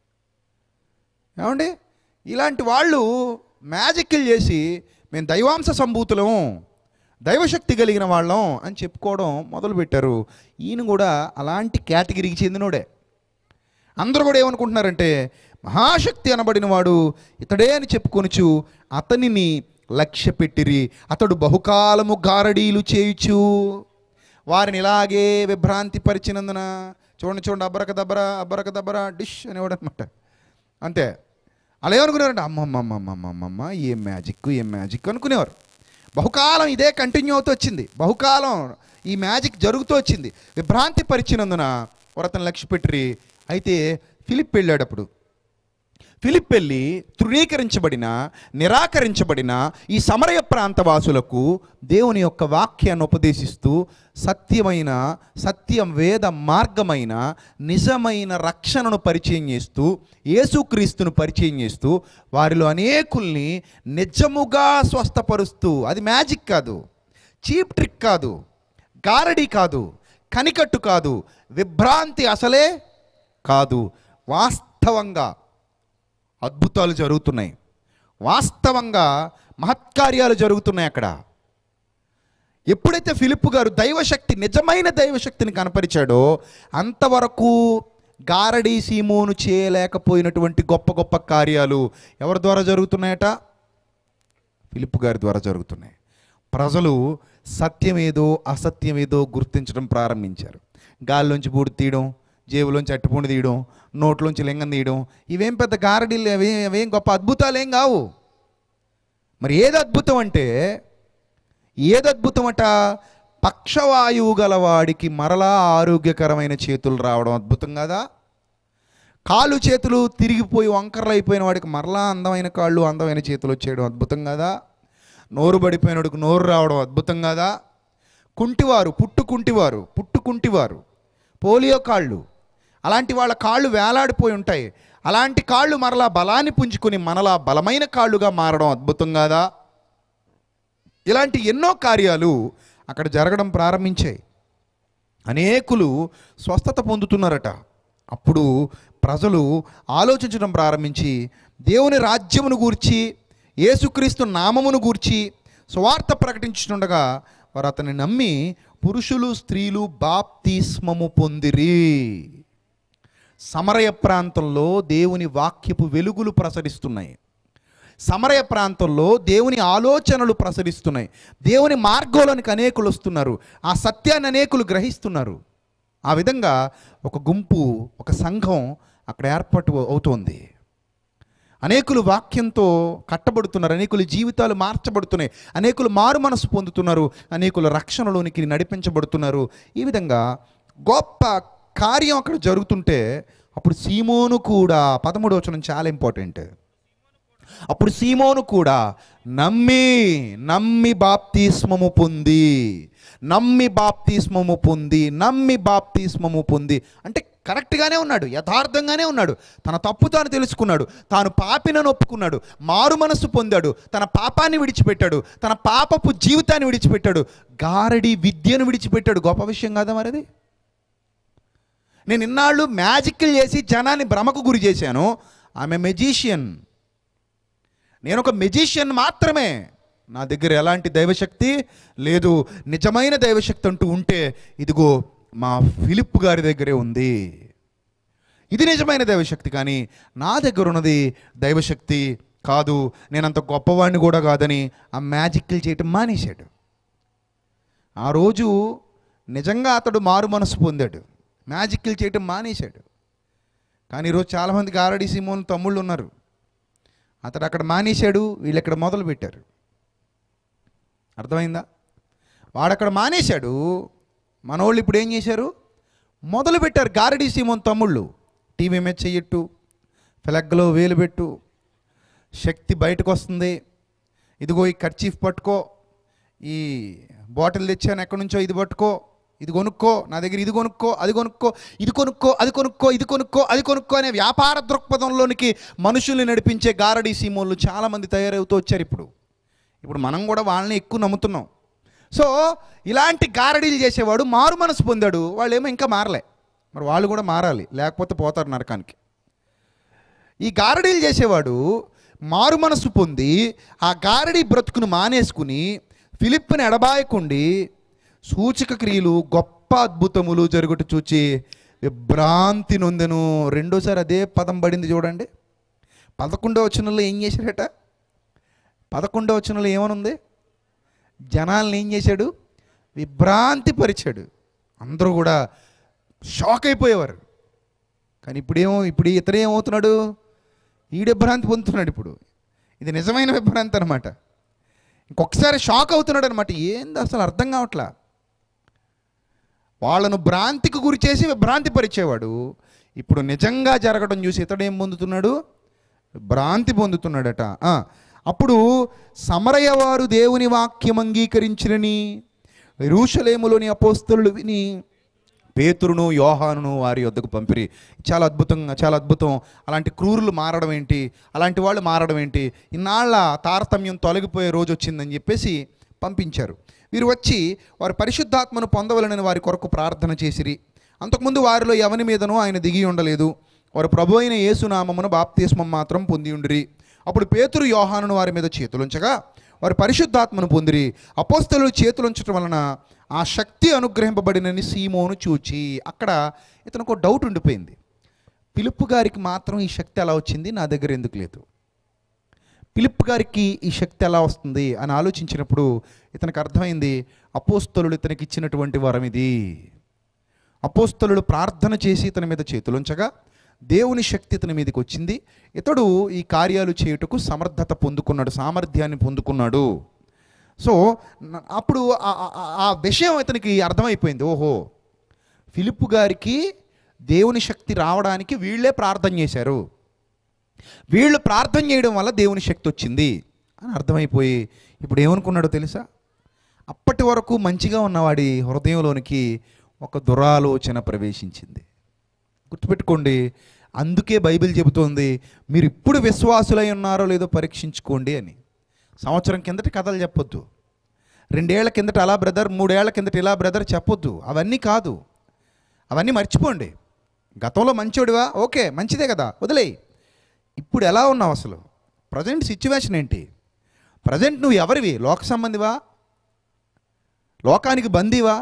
ఏమండి ఇలాంటి వాళ్ళు మ్యాజిక్లు చేసి మేము దైవాంశ సంభూతులం దైవశక్తి కలిగిన వాళ్ళం అని చెప్పుకోవడం మొదలుపెట్టారు ఈయన కూడా అలాంటి కేటగిరీకి చెందినోడే అందరూ కూడా ఏమనుకుంటున్నారంటే మహాశక్తి అనబడిన వాడు ఇతడే అని చెప్పుకొనుచు అతనిని లక్ష్య పెట్టిరి అతడు బహుకాలము గారడీలు చేయుచు వారిని ఇలాగే విభ్రాంతి పరిచినందున చూడండి చూడండి అబ్బరక దబ్బర అబ్బరక దబ్బర డిష్ అనేవాడు అనమాట అంతే అలా ఏమనుకునేవారంటే అమ్మమ్మమ్మమ్మమ్మమ్మ ఏం మ్యాజిక్ ఏం మ్యాజిక్ అనుకునేవారు బహుకాలం ఇదే కంటిన్యూ అవుతూ వచ్చింది బహుకాలం ఈ మ్యాజిక్ జరుగుతూ వచ్చింది విభ్రాంతి పరిచినందున వారు అతను లక్ష్య పెట్టిరి అయితే ఫిలిప్ వెళ్ళాడు అప్పుడు ఫిలిప్ వెళ్ళి తృణీకరించబడిన నిరాకరించబడిన ఈ సమరయ ప్రాంతవాసులకు దేవుని యొక్క వాక్యాన్ని ఉపదేశిస్తూ సత్యమైన సత్యం వేద మార్గమైన నిజమైన రక్షణను పరిచయం చేస్తూ యేసుక్రీస్తును పరిచయం చేస్తూ వారిలో అనేకుల్ని నిజముగా స్వస్థపరుస్తూ అది మ్యాజిక్ కాదు చీప్ ట్రిక్ కాదు గారడి కాదు కనికట్టు కాదు విభ్రాంతి అసలే కాదు వాస్తవంగా అద్భుతాలు జరుగుతున్నాయి వాస్తవంగా మహత్కార్యాలు జరుగుతున్నాయి అక్కడ ఎప్పుడైతే ఫిలిప్ గారు దైవశక్తి నిజమైన దైవశక్తిని కనపరిచాడో అంతవరకు గారడీ సీమోను చేయలేకపోయినటువంటి గొప్ప గొప్ప కార్యాలు ఎవరి ద్వారా జరుగుతున్నాయట ఫిలిప్ గారి ద్వారా జరుగుతున్నాయి ప్రజలు సత్యమేదో అసత్యమేదో గుర్తించడం ప్రారంభించారు గాల్లోంచి బూడి తీయడం జేబులోంచి అట్టుపండు తీయడం నోట్లోంచి లింగం తీయడం ఇవేం పెద్ద గారడీలు అవి అవేం గొప్ప అద్భుతాలు ఏం కావు మరి ఏది అద్భుతం అంటే ఏది అద్భుతం అట పక్షవాయువు గలవాడికి మరలా ఆరోగ్యకరమైన చేతులు రావడం అద్భుతం కదా కాళ్ళు చేతులు తిరిగిపోయి వంకరలు అయిపోయిన వాడికి మరలా అందమైన కాళ్ళు అందమైన చేతులు వచ్చేయడం అద్భుతం కదా నోరు పడిపోయినోడికి నోరు రావడం అద్భుతం కదా కుంటివారు పుట్టు కుంటివారు పుట్టు కుంటివారు పోలియో కాళ్ళు అలాంటి వాళ్ళ కాళ్ళు వేలాడిపోయి ఉంటాయి అలాంటి కాళ్ళు మరలా బలాన్ని పుంజుకుని మనలా బలమైన కాళ్ళుగా మారడం అద్భుతం కాదా ఇలాంటి ఎన్నో కార్యాలు అక్కడ జరగడం ప్రారంభించాయి అనేకులు స్వస్థత పొందుతున్నారట అప్పుడు ప్రజలు ఆలోచించడం ప్రారంభించి దేవుని రాజ్యమును గూర్చి యేసుక్రీస్తు నామమును గూర్చి సువార్త ప్రకటించుండగా వారు అతన్ని నమ్మి పురుషులు స్త్రీలు బాప్తిస్మము పొందిరి సమరయ ప్రాంతంలో దేవుని వాక్యపు వెలుగులు ప్రసరిస్తున్నాయి సమరయ ప్రాంతంలో దేవుని ఆలోచనలు ప్రసరిస్తున్నాయి దేవుని మార్గంలోనికి అనేకులు వస్తున్నారు ఆ సత్యాన్ని అనేకులు గ్రహిస్తున్నారు ఆ విధంగా ఒక గుంపు ఒక సంఘం అక్కడ ఏర్పాటు అవుతోంది అనేకులు వాక్యంతో కట్టబడుతున్నారు అనేకులు జీవితాలు మార్చబడుతున్నాయి అనేకులు మారు మనసు పొందుతున్నారు అనేకులు రక్షణలోనికి నడిపించబడుతున్నారు ఈ విధంగా గొప్ప కార్యం అక్కడ జరుగుతుంటే అప్పుడు సీమోను కూడా పదమూడవ వచనం చాలా ఇంపార్టెంట్ అప్పుడు సీమోను కూడా నమ్మి నమ్మి బాప్తిస్మము పొంది నమ్మి బాప్తిస్మము పొంది నమ్మి బాప్తిస్మము పొంది అంటే కరెక్ట్గానే ఉన్నాడు యథార్థంగానే ఉన్నాడు తన తప్పు తాను తెలుసుకున్నాడు తాను పాపినని ఒప్పుకున్నాడు మారు మనస్సు పొందాడు తన పాపాన్ని విడిచిపెట్టాడు తన పాపపు జీవితాన్ని విడిచిపెట్టాడు గారడి విద్యను విడిచిపెట్టాడు గొప్ప విషయం కాదా మరిది నేను ఇన్నాళ్ళు మ్యాజిక్లు చేసి జనాన్ని భ్రమకు గురి చేశాను ఆమె మెజీషియన్ నేను ఒక మెజీషియన్ మాత్రమే నా దగ్గర ఎలాంటి దైవశక్తి లేదు నిజమైన దైవశక్తి అంటూ ఉంటే ఇదిగో మా ఫిలిప్ గారి దగ్గరే ఉంది ఇది నిజమైన దైవశక్తి కానీ నా దగ్గర ఉన్నది దైవశక్తి కాదు నేనంత గొప్పవాడిని కూడా కాదని ఆ మ్యాజిక్లు చేయటం మానేశాడు ఆ రోజు నిజంగా అతడు మారు మనసు పొందాడు మ్యాజిక్లు చేయటం మానేశాడు కానీ ఈరోజు చాలామంది గారడి సిమోన్ తమ్ముళ్ళు ఉన్నారు అతడు అక్కడ మానేశాడు వీళ్ళు ఇక్కడ మొదలు పెట్టారు అర్థమైందా వాడక్కడ మానేశాడు మనోళ్ళు ఇప్పుడు ఏం చేశారు మొదలు పెట్టారు గారడి సీమోన్ తమ్ముళ్ళు టీవీ మీద చెయ్యట్టు ఫ్లగ్లో వేలు పెట్టు శక్తి బయటకు వస్తుంది ఇదిగో ఈ కర్చీఫ్ పట్టుకో ఈ బాటిల్ తెచ్చాను ఎక్కడి నుంచో ఇది పట్టుకో ఇది కొనుక్కో నా దగ్గర ఇది కొనుక్కో అది కొనుక్కో ఇది కొనుక్కో అది కొనుక్కో ఇది కొనుక్కో అది కొనుక్కో అనే వ్యాపార దృక్పథంలోనికి మనుషుల్ని నడిపించే గారడీ సీమోళ్ళు చాలామంది తయారవుతూ వచ్చారు ఇప్పుడు ఇప్పుడు మనం కూడా వాళ్ళని ఎక్కువ నమ్ముతున్నాం సో ఇలాంటి గారడీలు చేసేవాడు మారు మనసు పొందాడు వాళ్ళు ఏమో ఇంకా మారలే మరి వాళ్ళు కూడా మారాలి లేకపోతే పోతారు నరకానికి ఈ గారడీలు చేసేవాడు మారు మనసు పొంది ఆ గారడీ బ్రతుకును మానేసుకుని ఫిలిప్ని ఎడబాయకుండి సూచక క్రియలు గొప్ప అద్భుతములు జరుగుట చూచి విభ్రాంతి నొందెను రెండోసారి అదే పదం పడింది చూడండి పదకొండో వచనంలో ఏం చేశాడట పదకొండో వచనంలో ఏమనుంది జనాల్ని ఏం చేశాడు విభ్రాంతి పరిచాడు అందరూ కూడా షాక్ అయిపోయేవారు కానీ ఇప్పుడేమో ఇప్పుడు ఇతను ఏమవుతున్నాడు ఈడు విభ్రాంతి పొందుతున్నాడు ఇప్పుడు ఇది నిజమైన విభ్రాంతి అనమాట ఇంకొకసారి షాక్ అవుతున్నాడు అనమాట ఏంది అసలు అర్థం కావట్లా వాళ్ళను భ్రాంతికి గురి చేసి భ్రాంతి పరిచేవాడు ఇప్పుడు నిజంగా జరగడం చూసి ఇతడు ఏం పొందుతున్నాడు భ్రాంతి పొందుతున్నాడట ఆ, అప్పుడు సమరయ వారు దేవుని వాక్యం అంగీకరించినని రూషలేములోని అపోస్తలు విని పేతురును యోహానును వారి వద్దకు పంపిరి చాలా అద్భుతంగా చాలా అద్భుతం అలాంటి క్రూరులు మారడం ఏంటి అలాంటి వాళ్ళు మారడం ఏంటి ఇన్నాళ్ళ తారతమ్యం తొలగిపోయే రోజు వచ్చిందని చెప్పేసి పంపించారు వీరు వచ్చి వారి పరిశుద్ధాత్మను పొందవలనని వారి కొరకు ప్రార్థన చేసిరి అంతకుముందు వారిలో ఎవని మీదనూ ఆయన దిగి ఉండలేదు వారు ప్రభు అయిన యేసునామమును బాప్తిస్మం మాత్రం పొంది ఉండిరి అప్పుడు పేతురు యోహానును వారి మీద చేతులుంచగా వారు పరిశుద్ధాత్మను పొందిరి అపోస్తలు చేతులుంచటం వలన ఆ శక్తి అనుగ్రహింపబడినని సీమోను చూచి అక్కడ ఇతనికి ఒక డౌట్ ఉండిపోయింది పిలుపు గారికి మాత్రం ఈ శక్తి ఎలా వచ్చింది నా దగ్గర ఎందుకు లేదు పిలుపు గారికి ఈ శక్తి ఎలా వస్తుంది అని ఆలోచించినప్పుడు ఇతనికి అర్థమైంది అపోస్తలుడు ఇతనికి ఇచ్చినటువంటి వరం ఇది అపోస్తలుడు ప్రార్థన చేసి ఇతని మీద చేతులుంచగా దేవుని శక్తి ఇతని మీదకి వచ్చింది ఇతడు ఈ కార్యాలు చేయుటకు సమర్థత పొందుకున్నాడు సామర్థ్యాన్ని పొందుకున్నాడు సో న- అప్పుడు ఆ- ఆ- ఆ విషయం ఇతనికి అర్థమైపోయింది ఓహో ఫిలిప్ గారికి దేవుని శక్తి రావడానికి వీళ్ళే ప్రార్థన చేశారు వీళ్ళు ప్రార్థన చేయడం వల్ల దేవుని శక్తి వచ్చింది అని అర్థమైపోయి ఇప్పుడు ఏమనుకున్నాడో తెలుసా అప్పటి వరకు మంచిగా ఉన్నవాడి హృదయంలోనికి ఒక దురాలోచన ప్రవేశించింది గుర్తుపెట్టుకోండి అందుకే బైబిల్ చెబుతోంది మీరు ఇప్పుడు విశ్వాసులై ఉన్నారో లేదో పరీక్షించుకోండి అని సంవత్సరం కిందటి కథలు చెప్పొద్దు రెండేళ్ల కిందట అలా బ్రదర్ మూడేళ్ల కిందట ఇలా బ్రదర్ చెప్పొద్దు అవన్నీ కాదు అవన్నీ మర్చిపోండి గతంలో మంచోడివా ఓకే మంచిదే కదా వదిలేయి ఇప్పుడు ఎలా ఉన్నావు అసలు ప్రజెంట్ సిచ్యువేషన్ ఏంటి ప్రజెంట్ నువ్వు ఎవరివి లోక సంబంధివా లోకానికి బందీవా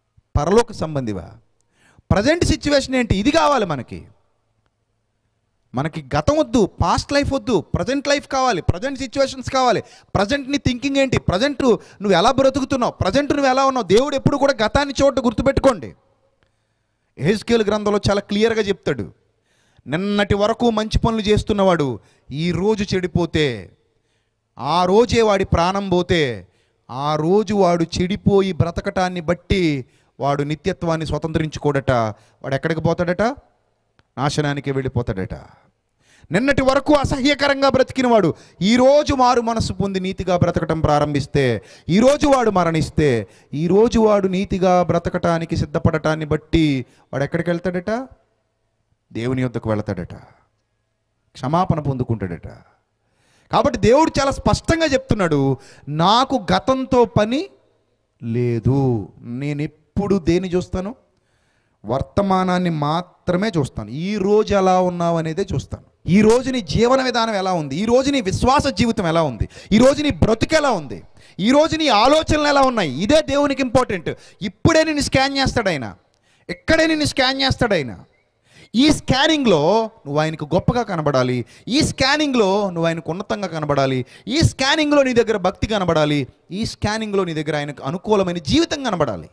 పరలోక సంబంధివా ప్రజెంట్ సిచ్యువేషన్ ఏంటి ఇది కావాలి మనకి మనకి గతం వద్దు పాస్ట్ లైఫ్ వద్దు ప్రజెంట్ లైఫ్ కావాలి ప్రజెంట్ సిచ్యువేషన్స్ కావాలి ప్రజెంట్ నీ థింకింగ్ ఏంటి ప్రజెంట్ నువ్వు ఎలా బ్రతుకుతున్నావు ప్రజెంట్ నువ్వు ఎలా ఉన్నావు దేవుడు ఎప్పుడు కూడా గతాన్ని చోట గుర్తుపెట్టుకోండి హెజ్కేల్ గ్రంథంలో చాలా క్లియర్గా చెప్తాడు నిన్నటి వరకు మంచి పనులు చేస్తున్నవాడు ఈ రోజు చెడిపోతే ఆ రోజే వాడి ప్రాణం పోతే ఆ రోజు వాడు చెడిపోయి బ్రతకటాన్ని బట్టి వాడు నిత్యత్వాన్ని స్వతంత్రించుకోడట వాడు ఎక్కడికి పోతాడట నాశనానికి వెళ్ళిపోతాడట నిన్నటి వరకు అసహ్యకరంగా బ్రతికినవాడు ఈరోజు మారు మనసు పొంది నీతిగా బ్రతకటం ప్రారంభిస్తే ఈరోజు వాడు మరణిస్తే ఈరోజు వాడు నీతిగా బ్రతకటానికి సిద్ధపడటాన్ని బట్టి వాడు ఎక్కడికి వెళ్తాడట దేవుని యొద్దకు వెళతాడట క్షమాపణ పొందుకుంటాడట కాబట్టి దేవుడు చాలా స్పష్టంగా చెప్తున్నాడు నాకు గతంతో పని లేదు నేను ఎప్పుడు దేని చూస్తాను వర్తమానాన్ని మాత్రమే చూస్తాను ఈ రోజు ఎలా ఉన్నావు అనేదే చూస్తాను ఈ రోజు నీ జీవన విధానం ఎలా ఉంది ఈ రోజు నీ విశ్వాస జీవితం ఎలా ఉంది ఈ రోజు నీ బ్రతుకు ఎలా ఉంది ఈ రోజు నీ ఆలోచనలు ఎలా ఉన్నాయి ఇదే దేవునికి ఇంపార్టెంట్ ఇప్పుడే నిన్ను స్కాన్ చేస్తాడు ఆయన ఎక్కడే నిన్ను స్కాన్ చేస్తాడు ఆయన ఈ స్కానింగ్లో నువ్వు ఆయనకు గొప్పగా కనబడాలి ఈ స్కానింగ్లో నువ్వు ఆయనకు ఉన్నతంగా కనబడాలి ఈ స్కానింగ్లో నీ దగ్గర భక్తి కనబడాలి ఈ స్కానింగ్లో నీ దగ్గర ఆయనకు అనుకూలమైన జీవితం కనబడాలి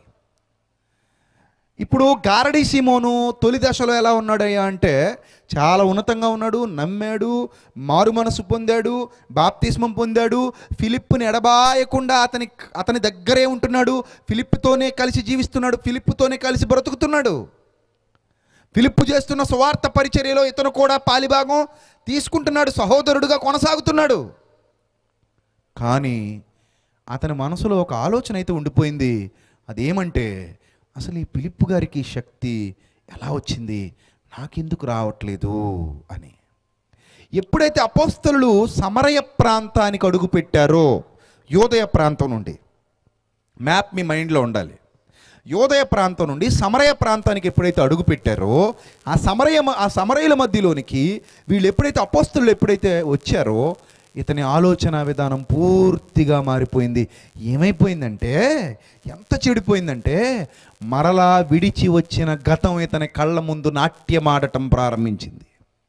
ఇప్పుడు గారడి సీమోను తొలి దశలో ఎలా ఉన్నాడయ్యా అంటే చాలా ఉన్నతంగా ఉన్నాడు నమ్మాడు మారు మనసు పొందాడు బాప్తిస్మం పొందాడు ఫిలిప్పుని ఎడబాయకుండా అతని అతని దగ్గరే ఉంటున్నాడు ఫిలిప్పుతోనే కలిసి జీవిస్తున్నాడు ఫిలిప్పుతోనే కలిసి బ్రతుకుతున్నాడు ఫిలిప్పు చేస్తున్న సువార్త పరిచర్యలో ఇతను కూడా పాలిభాగం తీసుకుంటున్నాడు సహోదరుడుగా కొనసాగుతున్నాడు కానీ అతని మనసులో ఒక ఆలోచన అయితే ఉండిపోయింది అదేమంటే అసలు ఈ పిలిప్పు గారికి ఈ శక్తి ఎలా వచ్చింది నాకెందుకు రావట్లేదు అని ఎప్పుడైతే అపోస్తలు సమరయ ప్రాంతానికి అడుగు పెట్టారో యోదయ ప్రాంతం నుండి మ్యాప్ మీ మైండ్లో ఉండాలి యోదయ ప్రాంతం నుండి సమరయ ప్రాంతానికి ఎప్పుడైతే అడుగు పెట్టారో ఆ సమరయ ఆ సమరయుల మధ్యలోనికి వీళ్ళు ఎప్పుడైతే అపోస్తులు ఎప్పుడైతే వచ్చారో ఇతని ఆలోచన విధానం పూర్తిగా మారిపోయింది ఏమైపోయిందంటే ఎంత చెడిపోయిందంటే మరలా విడిచి వచ్చిన గతం ఇతని కళ్ళ ముందు నాట్యమాడటం ప్రారంభించింది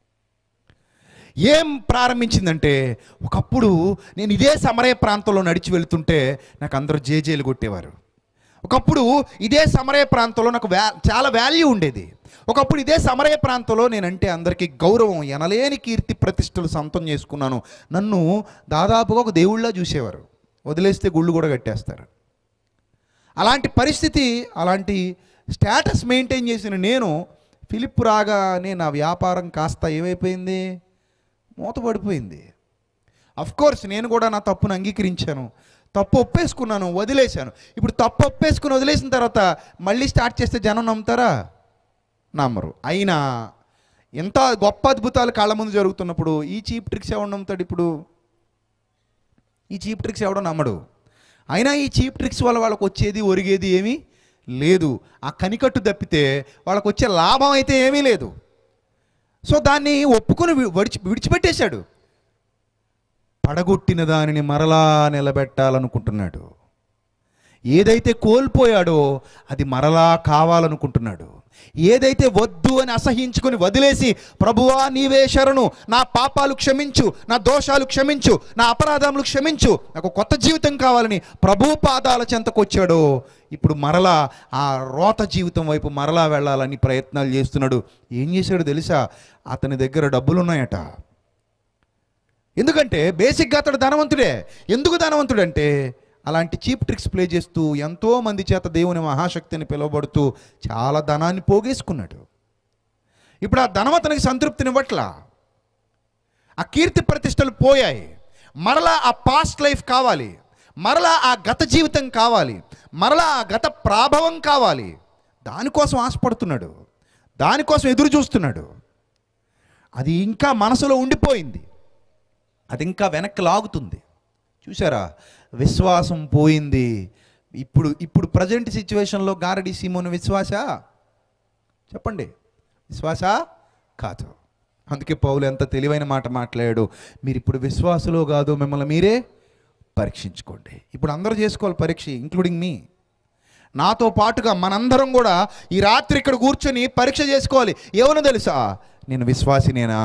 ఏం ప్రారంభించిందంటే ఒకప్పుడు నేను ఇదే సమరయ ప్రాంతంలో నడిచి వెళ్తుంటే నాకు అందరూ జేజేలు కొట్టేవారు ఒకప్పుడు ఇదే సమరయ ప్రాంతంలో నాకు వ్యా చాలా వాల్యూ ఉండేది ఒకప్పుడు ఇదే సమరయ ప్రాంతంలో నేనంటే అందరికీ గౌరవం ఎనలేని కీర్తి ప్రతిష్టలు సొంతం చేసుకున్నాను నన్ను దాదాపుగా ఒక దేవుళ్ళ చూసేవారు వదిలేస్తే గుళ్ళు కూడా కట్టేస్తారు అలాంటి పరిస్థితి అలాంటి స్టేటస్ మెయింటైన్ చేసిన నేను ఫిలిప్ రాగానే నా వ్యాపారం కాస్త ఏమైపోయింది మూతపడిపోయింది అఫ్ కోర్స్ నేను కూడా నా తప్పును అంగీకరించాను తప్పు ఒప్పేసుకున్నాను వదిలేశాను ఇప్పుడు తప్పు ఒప్పేసుకుని వదిలేసిన తర్వాత మళ్ళీ స్టార్ట్ చేస్తే జనం నమ్ముతారా నమ్మరు అయినా ఎంత గొప్ప అద్భుతాలు కాళ్ళ ముందు జరుగుతున్నప్పుడు ఈ చీప్ ట్రిక్స్ ఎవడు నమ్ముతాడు ఇప్పుడు ఈ చీప్ ట్రిక్స్ ఎవడో నమ్మడు అయినా ఈ చీప్ ట్రిక్స్ వల్ల వాళ్ళకి వచ్చేది ఒరిగేది ఏమీ లేదు ఆ కనికట్టు తప్పితే వాళ్ళకి వచ్చే లాభం అయితే ఏమీ లేదు సో దాన్ని ఒప్పుకొని వి- విడిచి విడిచిపెట్టేశాడు పడగొట్టిన దానిని మరలా నిలబెట్టాలనుకుంటున్నాడు ఏదైతే కోల్పోయాడో అది మరలా కావాలనుకుంటున్నాడు ఏదైతే వద్దు అని అసహించుకొని వదిలేసి ప్రభువా నీవే శరణు నా పాపాలు క్షమించు నా దోషాలు క్షమించు నా అపరాధములు క్షమించు నాకు కొత్త జీవితం కావాలని ప్రభు పాదాల చెంతకొచ్చాడో ఇప్పుడు మరలా ఆ రోత జీవితం వైపు మరలా వెళ్ళాలని ప్రయత్నాలు చేస్తున్నాడు ఏం చేశాడు తెలుసా అతని దగ్గర డబ్బులున్నాయట ఎందుకంటే బేసిక్గా అతడు ధనవంతుడే ఎందుకు ధనవంతుడు అంటే అలాంటి చీప్ ట్రిక్స్ ప్లే చేస్తూ ఎంతో మంది చేత దేవుని మహాశక్తిని పిలువబడుతూ చాలా ధనాన్ని పోగేసుకున్నాడు ఇప్పుడు ఆ ధనం అతనికి సంతృప్తినివ్వట్లా ఆ కీర్తి ప్రతిష్టలు పోయాయి మరలా ఆ పాస్ట్ లైఫ్ కావాలి మరలా ఆ గత జీవితం కావాలి మరలా ఆ గత ప్రాభవం కావాలి దానికోసం ఆశపడుతున్నాడు దానికోసం ఎదురు చూస్తున్నాడు అది ఇంకా మనసులో ఉండిపోయింది అది ఇంకా వెనక్కి లాగుతుంది చూసారా విశ్వాసం పోయింది ఇప్పుడు ఇప్పుడు ప్రజెంట్ సిచ్యువేషన్లో గారడి సీమోను విశ్వాస చెప్పండి విశ్వాస కాదు అందుకే పౌలు ఎంత తెలివైన మాట మాట్లాడాడు మీరు ఇప్పుడు విశ్వాసులో కాదు మిమ్మల్ని మీరే పరీక్షించుకోండి ఇప్పుడు అందరూ చేసుకోవాలి పరీక్ష ఇంక్లూడింగ్ మీ నాతో పాటుగా మనందరం కూడా ఈ రాత్రి ఇక్కడ కూర్చొని పరీక్ష చేసుకోవాలి ఏమన్నా తెలుసా నేను విశ్వాసినేనా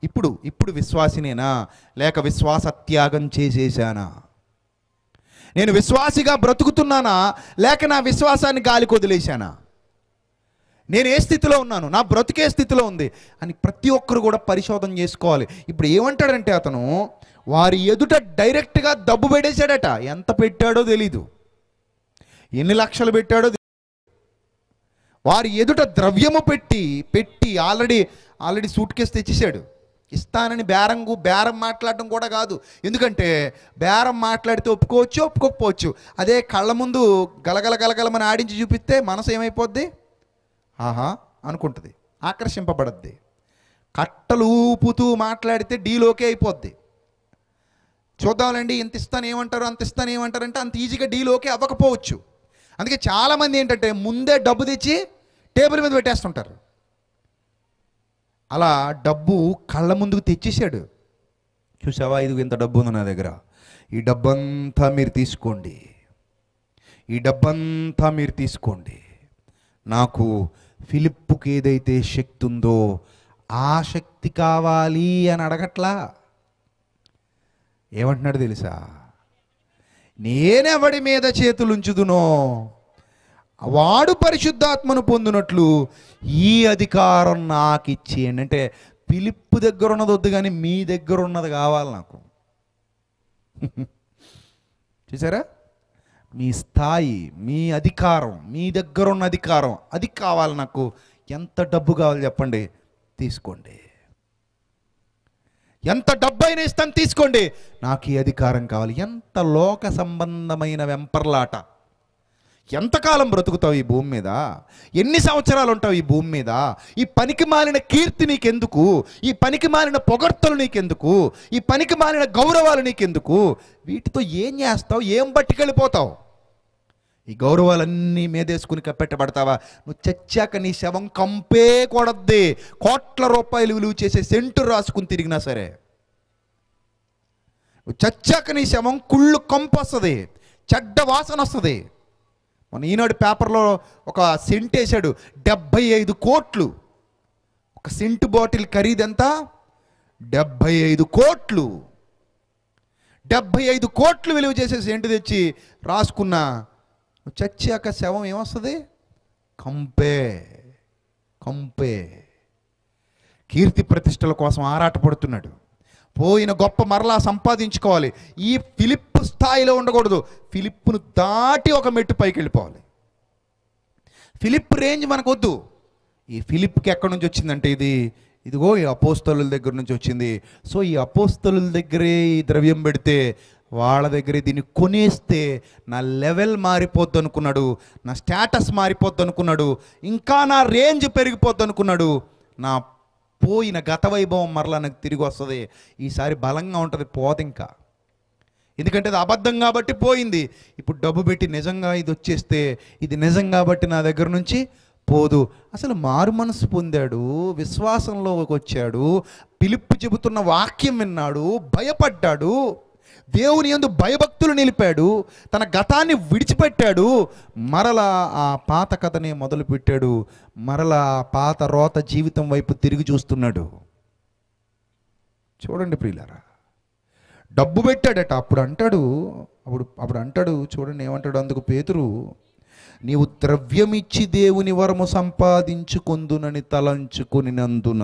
ఇప్పుడు ఇప్పుడు విశ్వాసినేనా లేక విశ్వాస త్యాగం చేసేసానా నేను విశ్వాసిగా బ్రతుకుతున్నానా లేక నా విశ్వాసాన్ని గాలికి వదిలేశానా నేను ఏ స్థితిలో ఉన్నాను నా బ్రతికే స్థితిలో ఉంది అని ప్రతి ఒక్కరు కూడా పరిశోధన చేసుకోవాలి ఇప్పుడు ఏమంటాడంటే అతను వారి ఎదుట డైరెక్ట్గా డబ్బు పెట్టేశాడట ఎంత పెట్టాడో తెలీదు ఎన్ని లక్షలు పెట్టాడో తెలీదు. వారి ఎదుట ద్రవ్యము పెట్టి పెట్టి ఆల్రెడీ ఆల్రెడీ సూట్ కేసు తెచ్చేసాడు ఇస్తానని బేరంగు బేరం మాట్లాడడం కూడా కాదు ఎందుకంటే బేరం మాట్లాడితే ఒప్పుకోవచ్చు ఒప్పుకోకపోవచ్చు అదే కళ్ళ ముందు గలగల గలగలమని ఆడించి చూపిస్తే మనసు ఏమైపోద్ది ఆహా అనుకుంటుంది ఆకర్షింపబడద్ది కట్టలు ఊపుతూ మాట్లాడితే డీలోకే అయిపోద్ది చూద్దాంలేండి ఇంత ఇస్తాను ఏమంటారు అంత ఇస్తాను ఏమంటారు అంటే అంత ఈజీగా డీల్ ఓకే అవ్వకపోవచ్చు అందుకే చాలామంది ఏంటంటే ముందే డబ్బు తెచ్చి టేబుల్ మీద పెట్టేస్తుంటారు అలా డబ్బు కళ్ళ ముందుకు తెచ్చేసాడు చూసావా ఇది ఇంత డబ్బు ఉంది నా దగ్గర ఈ డబ్బంతా మీరు తీసుకోండి ఈ డబ్బంతా మీరు తీసుకోండి నాకు ఫిలిప్పుకి ఏదైతే శక్తి ఉందో ఆ శక్తి కావాలి అని అడగట్లా ఏమంటున్నాడు తెలుసా నేనెవడి మీద చేతులుంచుదునో వాడు పరిశుద్ధాత్మను పొందినట్లు ఈ అధికారం నాకు ఇచ్చేయండి అంటే పిలుపు దగ్గర ఉన్నది వద్దు కానీ మీ దగ్గర ఉన్నది కావాలి నాకు చూసారా మీ స్థాయి మీ అధికారం మీ దగ్గర ఉన్న అధికారం అది కావాలి నాకు ఎంత డబ్బు కావాలి చెప్పండి తీసుకోండి ఎంత డబ్బు అయినా ఇస్తాను తీసుకోండి నాకు ఈ అధికారం కావాలి ఎంత లోక సంబంధమైన వెంపర్లాట ఎంతకాలం బ్రతుకుతావు ఈ భూమి మీద ఎన్ని సంవత్సరాలు ఉంటావు ఈ భూమి మీద ఈ పనికి మాలిన కీర్తి నీకెందుకు ఈ పనికి మాలిన పొగడ్తలు నీకెందుకు ఈ పనికి మాలిన గౌరవాలు నీకెందుకు వీటితో ఏం చేస్తావు ఏం పట్టుకెళ్ళిపోతావు ఈ గౌరవాలన్నీ మీదేసుకుని కప్పెట్టబడతావా నువ్వు చచ్చాక నీ శవం కంపే కొడద్ది కోట్ల రూపాయలు విలువ చేసే సెంటు రాసుకుని తిరిగినా సరే నువ్వు చచ్చాక నీ శవం కుళ్ళు కంపు వస్తుంది చెడ్డ వాసన వస్తుంది మన ఈనాడు పేపర్లో ఒక సెంట్ వేసాడు డెబ్భై ఐదు కోట్లు ఒక సెంటు బాటిల్ ఖరీదెంత డెబ్భై ఐదు కోట్లు డెబ్భై ఐదు కోట్లు విలువ చేసే సెంటు తెచ్చి రాసుకున్నా నువ్వు చచ్చాక శవం ఏమొస్తుంది కంపే కంపే కీర్తి ప్రతిష్టల కోసం ఆరాటపడుతున్నాడు పోయిన గొప్ప మరలా సంపాదించుకోవాలి ఈ ఫిలిప్ స్థాయిలో ఉండకూడదు ఫిలిప్ను దాటి ఒక మెట్టు పైకి వెళ్ళిపోవాలి ఫిలిప్ రేంజ్ మనకొద్దు ఈ ఫిలిప్కి ఎక్కడి నుంచి వచ్చిందంటే ఇది ఇదిగో ఈ అపోస్తలుల దగ్గర నుంచి వచ్చింది సో ఈ అపోస్తలుల దగ్గరే ఈ ద్రవ్యం పెడితే వాళ్ళ దగ్గరే దీన్ని కొనేస్తే నా లెవెల్ మారిపోద్ది అనుకున్నాడు నా స్టేటస్ మారిపోద్ది అనుకున్నాడు ఇంకా నా రేంజ్ పెరిగిపోద్ది అనుకున్నాడు నా పోయిన గత వైభవం మరలా నాకు తిరిగి వస్తుంది ఈసారి బలంగా ఉంటుంది పోదు ఇంకా ఎందుకంటే అది అబద్ధం కాబట్టి పోయింది ఇప్పుడు డబ్బు పెట్టి నిజంగా ఇది వచ్చేస్తే ఇది నిజం కాబట్టి నా దగ్గర నుంచి పోదు అసలు మారు మనసు పొందాడు విశ్వాసంలోకి వచ్చాడు పిలుపు చెబుతున్న వాక్యం విన్నాడు భయపడ్డాడు దేవుని యందు భయభక్తులు నిలిపాడు తన గతాన్ని విడిచిపెట్టాడు మరలా ఆ పాత కథనే మొదలుపెట్టాడు మరలా ఆ పాత రోత జీవితం వైపు తిరిగి చూస్తున్నాడు చూడండి ప్రియులారా డబ్బు పెట్టాడట అప్పుడు అంటాడు అప్పుడు అప్పుడు అంటాడు చూడండి ఏమంటాడు అందుకు పేతురు నీవు ద్రవ్యమిచ్చి దేవుని వరము సంపాదించుకొందునని తలంచుకొనినందున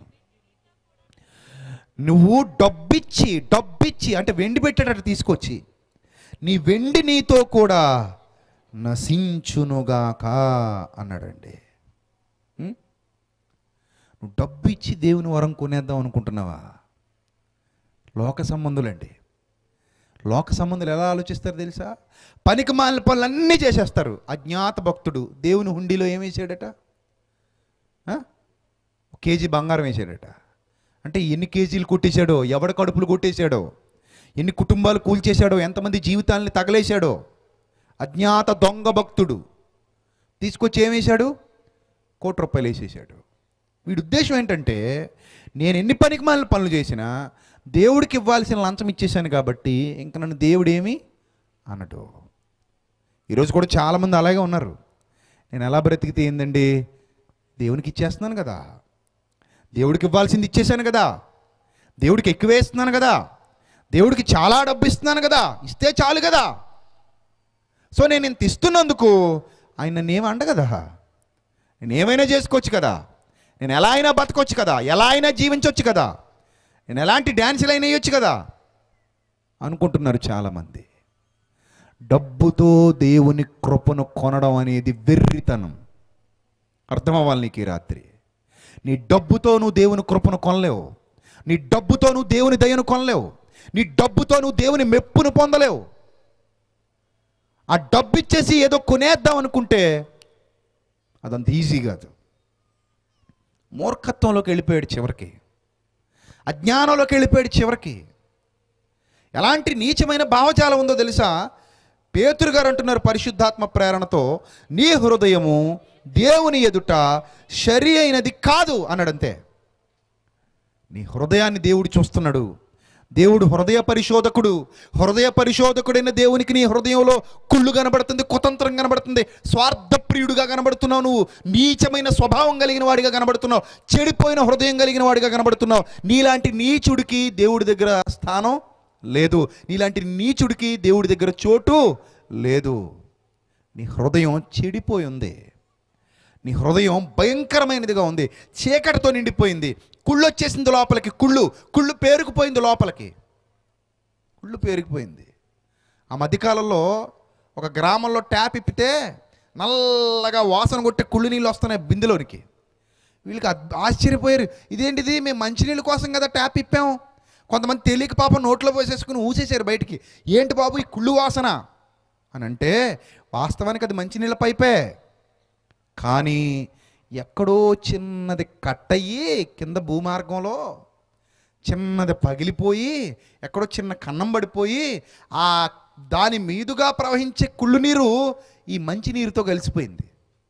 నువ్వు డబ్బిచ్చి డబ్బిచ్చి అంటే వెండి పెట్టాడట తీసుకొచ్చి నీ వెండి నీతో కూడా నశించునుగాక అన్నాడండి ఉం? నువ్వు డబ్బు ఇచ్చి దేవుని వరం కొనేద్దాం అనుకుంటున్నావా లోక సంబంధులండి లోక సంబంధులు ఎలా ఆలోచిస్తారు తెలుసా పనికి మాలిన పనులన్నీ చేసేస్తారు అజ్ఞాత భక్తుడు దేవుని హుండీలో ఏం వేసాడట ఆ? ఒక కేజీ బంగారం వేసాడట అంటే ఎన్ని కేజీలు కొట్టేశాడో ఎవడ కడుపులు కొట్టేశాడో ఎన్ని కుటుంబాలు కూల్చేశాడో ఎంతమంది జీవితాలని తగలేశాడో అజ్ఞాత దొంగ భక్తుడు తీసుకొచ్చి ఏం వేశాడు కోటి రూపాయలు వేసేసాడు వీడి ఉద్దేశం ఏంటంటే నేను ఎన్ని పనికి మాలిన పనులు చేసినా దేవుడికి ఇవ్వాల్సిన లంచం ఇచ్చేసాను కాబట్టి ఇంక నన్ను దేవుడు ఏమి అన్నట్టు ఈరోజు కూడా చాలామంది అలాగే ఉన్నారు నేను ఎలా బ్రతికితే ఏందండి దేవునికి ఇచ్చేస్తున్నాను కదా దేవుడికి ఇవ్వాల్సింది ఇచ్చేసాను కదా దేవుడికి ఎక్కువ ఇస్తున్నాను కదా దేవుడికి చాలా డబ్బు ఇస్తున్నాను కదా ఇస్తే చాలు కదా సో నేను ఇంత ఇస్తున్నందుకు ఆయన నన్ను ఏమి అండ కదా నేను ఏమైనా చేసుకోవచ్చు కదా నేను ఎలా అయినా బతకొచ్చు కదా ఎలా అయినా జీవించవచ్చు కదా నేను ఎలాంటి డ్యాన్సులు అయినా వేయొచ్చు కదా అనుకుంటున్నారు చాలామంది డబ్బుతో దేవుని కృపను కొనడం అనేది వెర్రితనం అర్థం అవ్వాలి నీకు ఈ రాత్రి నీ డబ్బుతో నువ్వు దేవుని కృపను కొనలేవు నీ డబ్బుతో నువ్వు దేవుని దయను కొనలేవు నీ డబ్బుతో నువ్వు దేవుని మెప్పును పొందలేవు ఆ డబ్బు ఇచ్చేసి ఏదో కొనేద్దాం అనుకుంటే అదంత ఈజీ కాదు మూర్ఖత్వంలోకి వెళ్ళిపోయాడు చివరికి అజ్ఞానంలోకి వెళ్ళిపోయాడు చివరికి ఎలాంటి నీచమైన భావజాలం ఉందో తెలుసా పేతురు గారు అంటున్నారు పరిశుద్ధాత్మ ప్రేరణతో నీ హృదయము దేవుని ఎదుట సరి అయినది కాదు అన్నాడంతే నీ హృదయాన్ని దేవుడు చూస్తున్నాడు దేవుడు హృదయ పరిశోధకుడు హృదయ పరిశోధకుడైన దేవునికి నీ హృదయంలో కుళ్ళు కనబడుతుంది కుతంత్రం కనబడుతుంది స్వార్థప్రియుడుగా కనబడుతున్నావు నువ్వు నీచమైన స్వభావం కలిగిన వాడిగా కనబడుతున్నావు చెడిపోయిన హృదయం కలిగిన వాడిగా కనబడుతున్నావు నీలాంటి నీచుడికి దేవుడి దగ్గర స్థానం లేదు నీలాంటి నీచుడికి దేవుడి దగ్గర చోటు లేదు నీ హృదయం చెడిపోయి ఉంది నీ హృదయం భయంకరమైనదిగా ఉంది చీకటితో నిండిపోయింది కుళ్ళు వచ్చేసింది లోపలికి కుళ్ళు కుళ్ళు పేరుకుపోయింది లోపలికి కుళ్ళు పేరుకుపోయింది ఆ మధ్యకాలంలో ఒక గ్రామంలో ట్యాప్ ఇప్పితే నల్లగా వాసన కొట్టే కుళ్ళు నీళ్ళు వస్తున్నాయి బిందెలోనికి వీళ్ళకి అద్- ఆశ్చర్యపోయారు ఇదేంటిది మేము మంచినీళ్ళ కోసం కదా ట్యాప్ ఇప్పాం కొంతమంది తెలియక పాప నోట్లో పోసేసుకుని ఊసేశారు బయటికి ఏంటి బాబు ఈ కుళ్ళు వాసన అని అంటే వాస్తవానికి అది మంచినీళ్ళ పైపే కానీ ఎక్కడో చిన్నది కట్టయ్యి కింద భూమార్గంలో చిన్నది పగిలిపోయి ఎక్కడో చిన్న కన్నం పడిపోయి ఆ దాని మీదుగా ప్రవహించే కుళ్ళు నీరు ఈ మంచి నీరుతో కలిసిపోయింది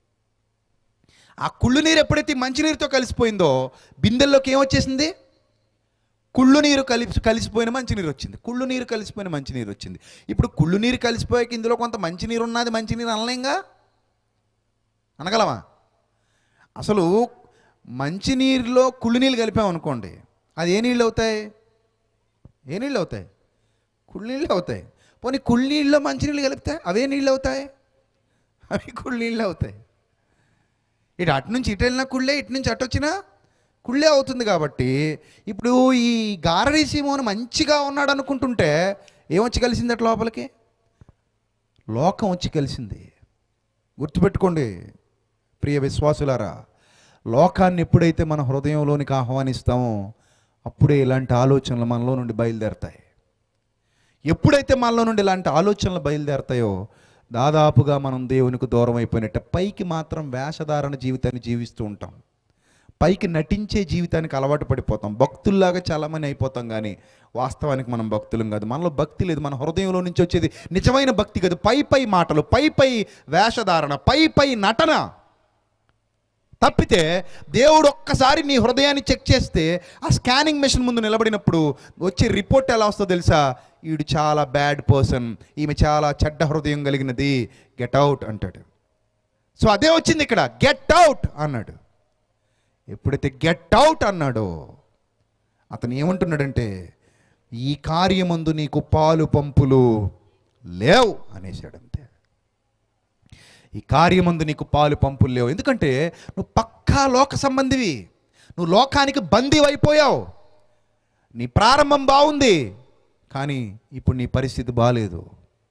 ఆ కుళ్ళు నీరు ఎప్పుడైతే ఈ మంచి నీరుతో కలిసిపోయిందో బిందెల్లోకి ఏమొచ్చేసింది కుళ్ళు నీరు కలిసి కలిసిపోయిన మంచినీరు వచ్చింది కుళ్ళు నీరు కలిసిపోయిన మంచినీరు వచ్చింది ఇప్పుడు కుళ్ళు నీరు కలిసిపోయాక ఇందులో కొంత మంచినీరు ఉన్నది మంచినీరు అనలేంగా అనగలమా అసలు మంచినీరులో కుళ్ళు నీళ్ళు కలిపామనుకోండి అది ఏ నీళ్ళు అవుతాయి ఏ నీళ్ళు అవుతాయి కుళ్ళు నీళ్ళు అవుతాయి పోనీ కుళ్ళు నీళ్ళలో మంచినీళ్ళు కలిపితే అవే నీళ్ళు అవుతాయి అవి కుళ్ళు నీళ్ళు అవుతాయి ఇటు అటు నుంచి ఇటు వెళ్ళినా కుళ్ళే ఇటు నుంచి అటు వచ్చినా కుళ్ళే అవుతుంది కాబట్టి ఇప్పుడు ఈ గారడీ సీమోను మంచిగా ఉన్నాడు అనుకుంటుంటే ఏమొచ్చి కలిసింది అట్లా లోపలికి లోకం వచ్చి కలిసింది గుర్తుపెట్టుకోండి ప్రియ విశ్వాసులారా లోకాన్ని ఎప్పుడైతే మన హృదయంలోనికి ఆహ్వానిస్తామో అప్పుడే ఇలాంటి ఆలోచనలు మనలో నుండి బయలుదేరతాయి ఎప్పుడైతే మనలో నుండి ఇలాంటి ఆలోచనలు బయలుదేరతాయో దాదాపుగా మనం దేవునికి దూరం అయిపోయినట్టే పైకి మాత్రం వేషధారణ జీవితాన్ని జీవిస్తూ ఉంటాం పైకి నటించే జీవితానికి అలవాటు పడిపోతాం భక్తుల్లాగా చాలామంది అయిపోతాం కానీ వాస్తవానికి మనం భక్తులం కాదు మనలో భక్తి లేదు మన హృదయంలో నుంచి వచ్చేది నిజమైన భక్తి కాదు పై పై మాటలు పై పై వేషధారణ పై పై నటన తప్పితే దేవుడు ఒక్కసారి నీ హృదయాన్ని చెక్ చేస్తే ఆ స్కానింగ్ మెషిన్ ముందు నిలబడినప్పుడు వచ్చే రిపోర్ట్ ఎలా వస్తుందో తెలుసా ఈడు చాలా బ్యాడ్ పర్సన్ ఈమె చాలా చెడ్డ హృదయం కలిగినది గెట్ అవుట్ అంటాడు సో అదే వచ్చింది ఇక్కడ గెట్ అవుట్ అన్నాడు ఎప్పుడైతే గెట్ అవుట్ అన్నాడో అతను ఏమంటున్నాడంటే ఈ కార్యమందు నీకు పాలు పంపులు లేవు అనేసాడు అంతే ఈ కార్యమందు నీకు పాలు పంపులు లేవు ఎందుకంటే నువ్వు పక్కా లోక సంబంధివి నువ్వు లోకానికి బందీ అయిపోయావు నీ ప్రారంభం బాగుంది కానీ ఇప్పుడు నీ పరిస్థితి బాగాలేదు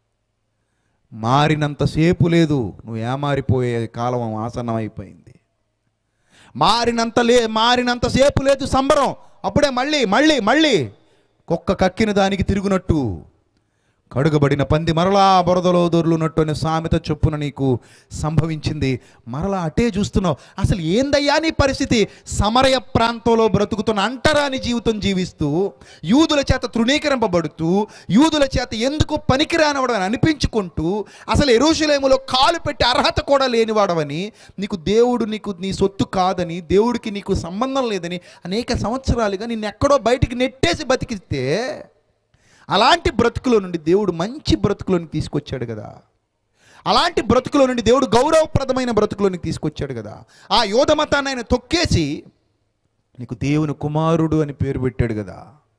మారినంతసేపు లేదు నువ్వు ఏమారిపోయే కాలం ఆసన్నం అయిపోయింది మారినంత లే మారినంతసేపు లేదు సంబరం అప్పుడే మళ్ళీ మళ్ళీ మళ్ళీ కుక్క కక్కిన దానికి తిరుగునట్టు కడుగబడిన పంది మరలా బురదలో దొర్లునట్టు అనే సామెత చొప్పున నీకు సంభవించింది మరలా అటే చూస్తున్నావు అసలు ఏందయ్యా నీ పరిస్థితి సమరయ ప్రాంతంలో బ్రతుకుతున్న అంటరాని జీవితం జీవిస్తూ యూదుల చేత తృణీకరింపబడుతూ యూదుల చేత ఎందుకు పనికిరానవడని అనిపించుకుంటూ అసలు ఎరుషులేములో కాలు పెట్టి అర్హత కూడా లేనివాడవని నీకు దేవుడు నీకు నీ సొత్తు కాదని దేవుడికి నీకు సంబంధం లేదని అనేక సంవత్సరాలుగా నిన్ను ఎక్కడో బయటికి నెట్టేసి బతికిస్తే అలాంటి బ్రతుకులో నుండి దేవుడు మంచి బ్రతుకులోనికి తీసుకొచ్చాడు కదా అలాంటి బ్రతుకులో నుండి దేవుడు గౌరవప్రదమైన బ్రతుకులోనికి తీసుకొచ్చాడు కదా ఆ యోధ మతాన్ని ఆయన తొక్కేసి నీకు దేవుని కుమారుడు అని పేరు పెట్టాడు కదా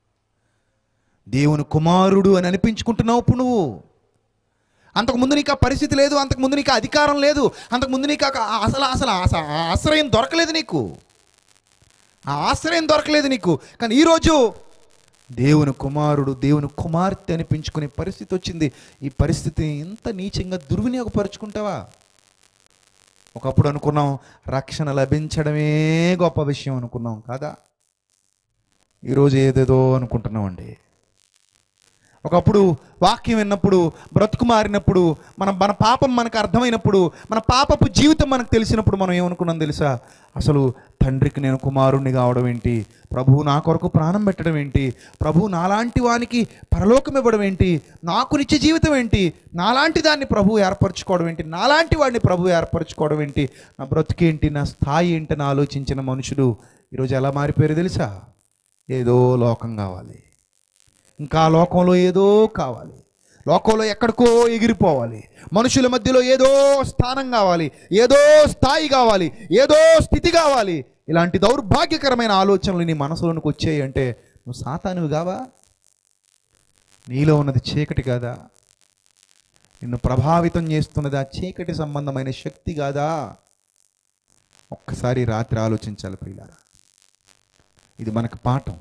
దేవుని కుమారుడు అని అనిపించుకుంటున్నావు ఇప్పుడు నువ్వు అంతకుముందు నీకు ఆ పరిస్థితి లేదు అంతకుముందు నీకు ఆ అధికారం లేదు అంతకుముందు నీకు ఆ అసలు అసలు ఆ- ఆ ఆశ్రయం దొరకలేదు నీకు ఆ ఆశ్రయం దొరకలేదు నీకు కానీ ఈరోజు దేవుని కుమారుడు దేవుని కుమార్తె అనిపించుకునే పరిస్థితి వచ్చింది ఈ పరిస్థితిని ఇంత నీచంగా దుర్వినియోగపరుచుకుంటావా ఒకప్పుడు అనుకున్నాం రక్షణ లభించడమే గొప్ప విషయం అనుకున్నాం కాదా ఈరోజు ఏదేదో అనుకుంటున్నామండి ఒకప్పుడు వాక్యం విన్నప్పుడు బ్రతుకు మారినప్పుడు మన మన పాపం మనకు అర్థమైనప్పుడు మన పాపపు జీవితం మనకు తెలిసినప్పుడు మనం ఏమనుకున్నాం తెలుసా అసలు తండ్రికి నేను కుమారుణ్ణి కావడం ఏంటి ప్రభువు నా కొరకు ప్రాణం పెట్టడం ఏంటి ప్రభువు నాలాంటి వానికి పరలోకం ఇవ్వడం ఏంటి నాకు నిత్య జీవితం ఏంటి నాలాంటి దాన్ని ప్రభు ఏర్పరచుకోవడం ఏంటి నాలాంటి వాడిని ప్రభు ఏర్పరచుకోవడం ఏంటి నా బ్రతుకేంటి నా స్థాయి ఏంటని ఆలోచించిన మనుషులు ఈరోజు ఎలా మారిపోయారు తెలుసా ఏదో లోకం కావాలి ఇంకా లోకంలో ఏదో కావాలి లోకంలో ఎక్కడికో ఎగిరిపోవాలి మనుషుల మధ్యలో ఏదో స్థానం కావాలి ఏదో స్థాయి కావాలి ఏదో స్థితి కావాలి ఇలాంటి దౌర్భాగ్యకరమైన ఆలోచనలు నీ మనసులోనికి వచ్చాయి అంటే నువ్వు సాతానువి కావా నీలో ఉన్నది చీకటి కాదా నిన్ను ప్రభావితం చేస్తున్నది ఆ చీకటి సంబంధమైన శక్తి కాదా ఒక్కసారి రాత్రి ఆలోచించాలి ప్రియులారా ఇది మనకు పాఠం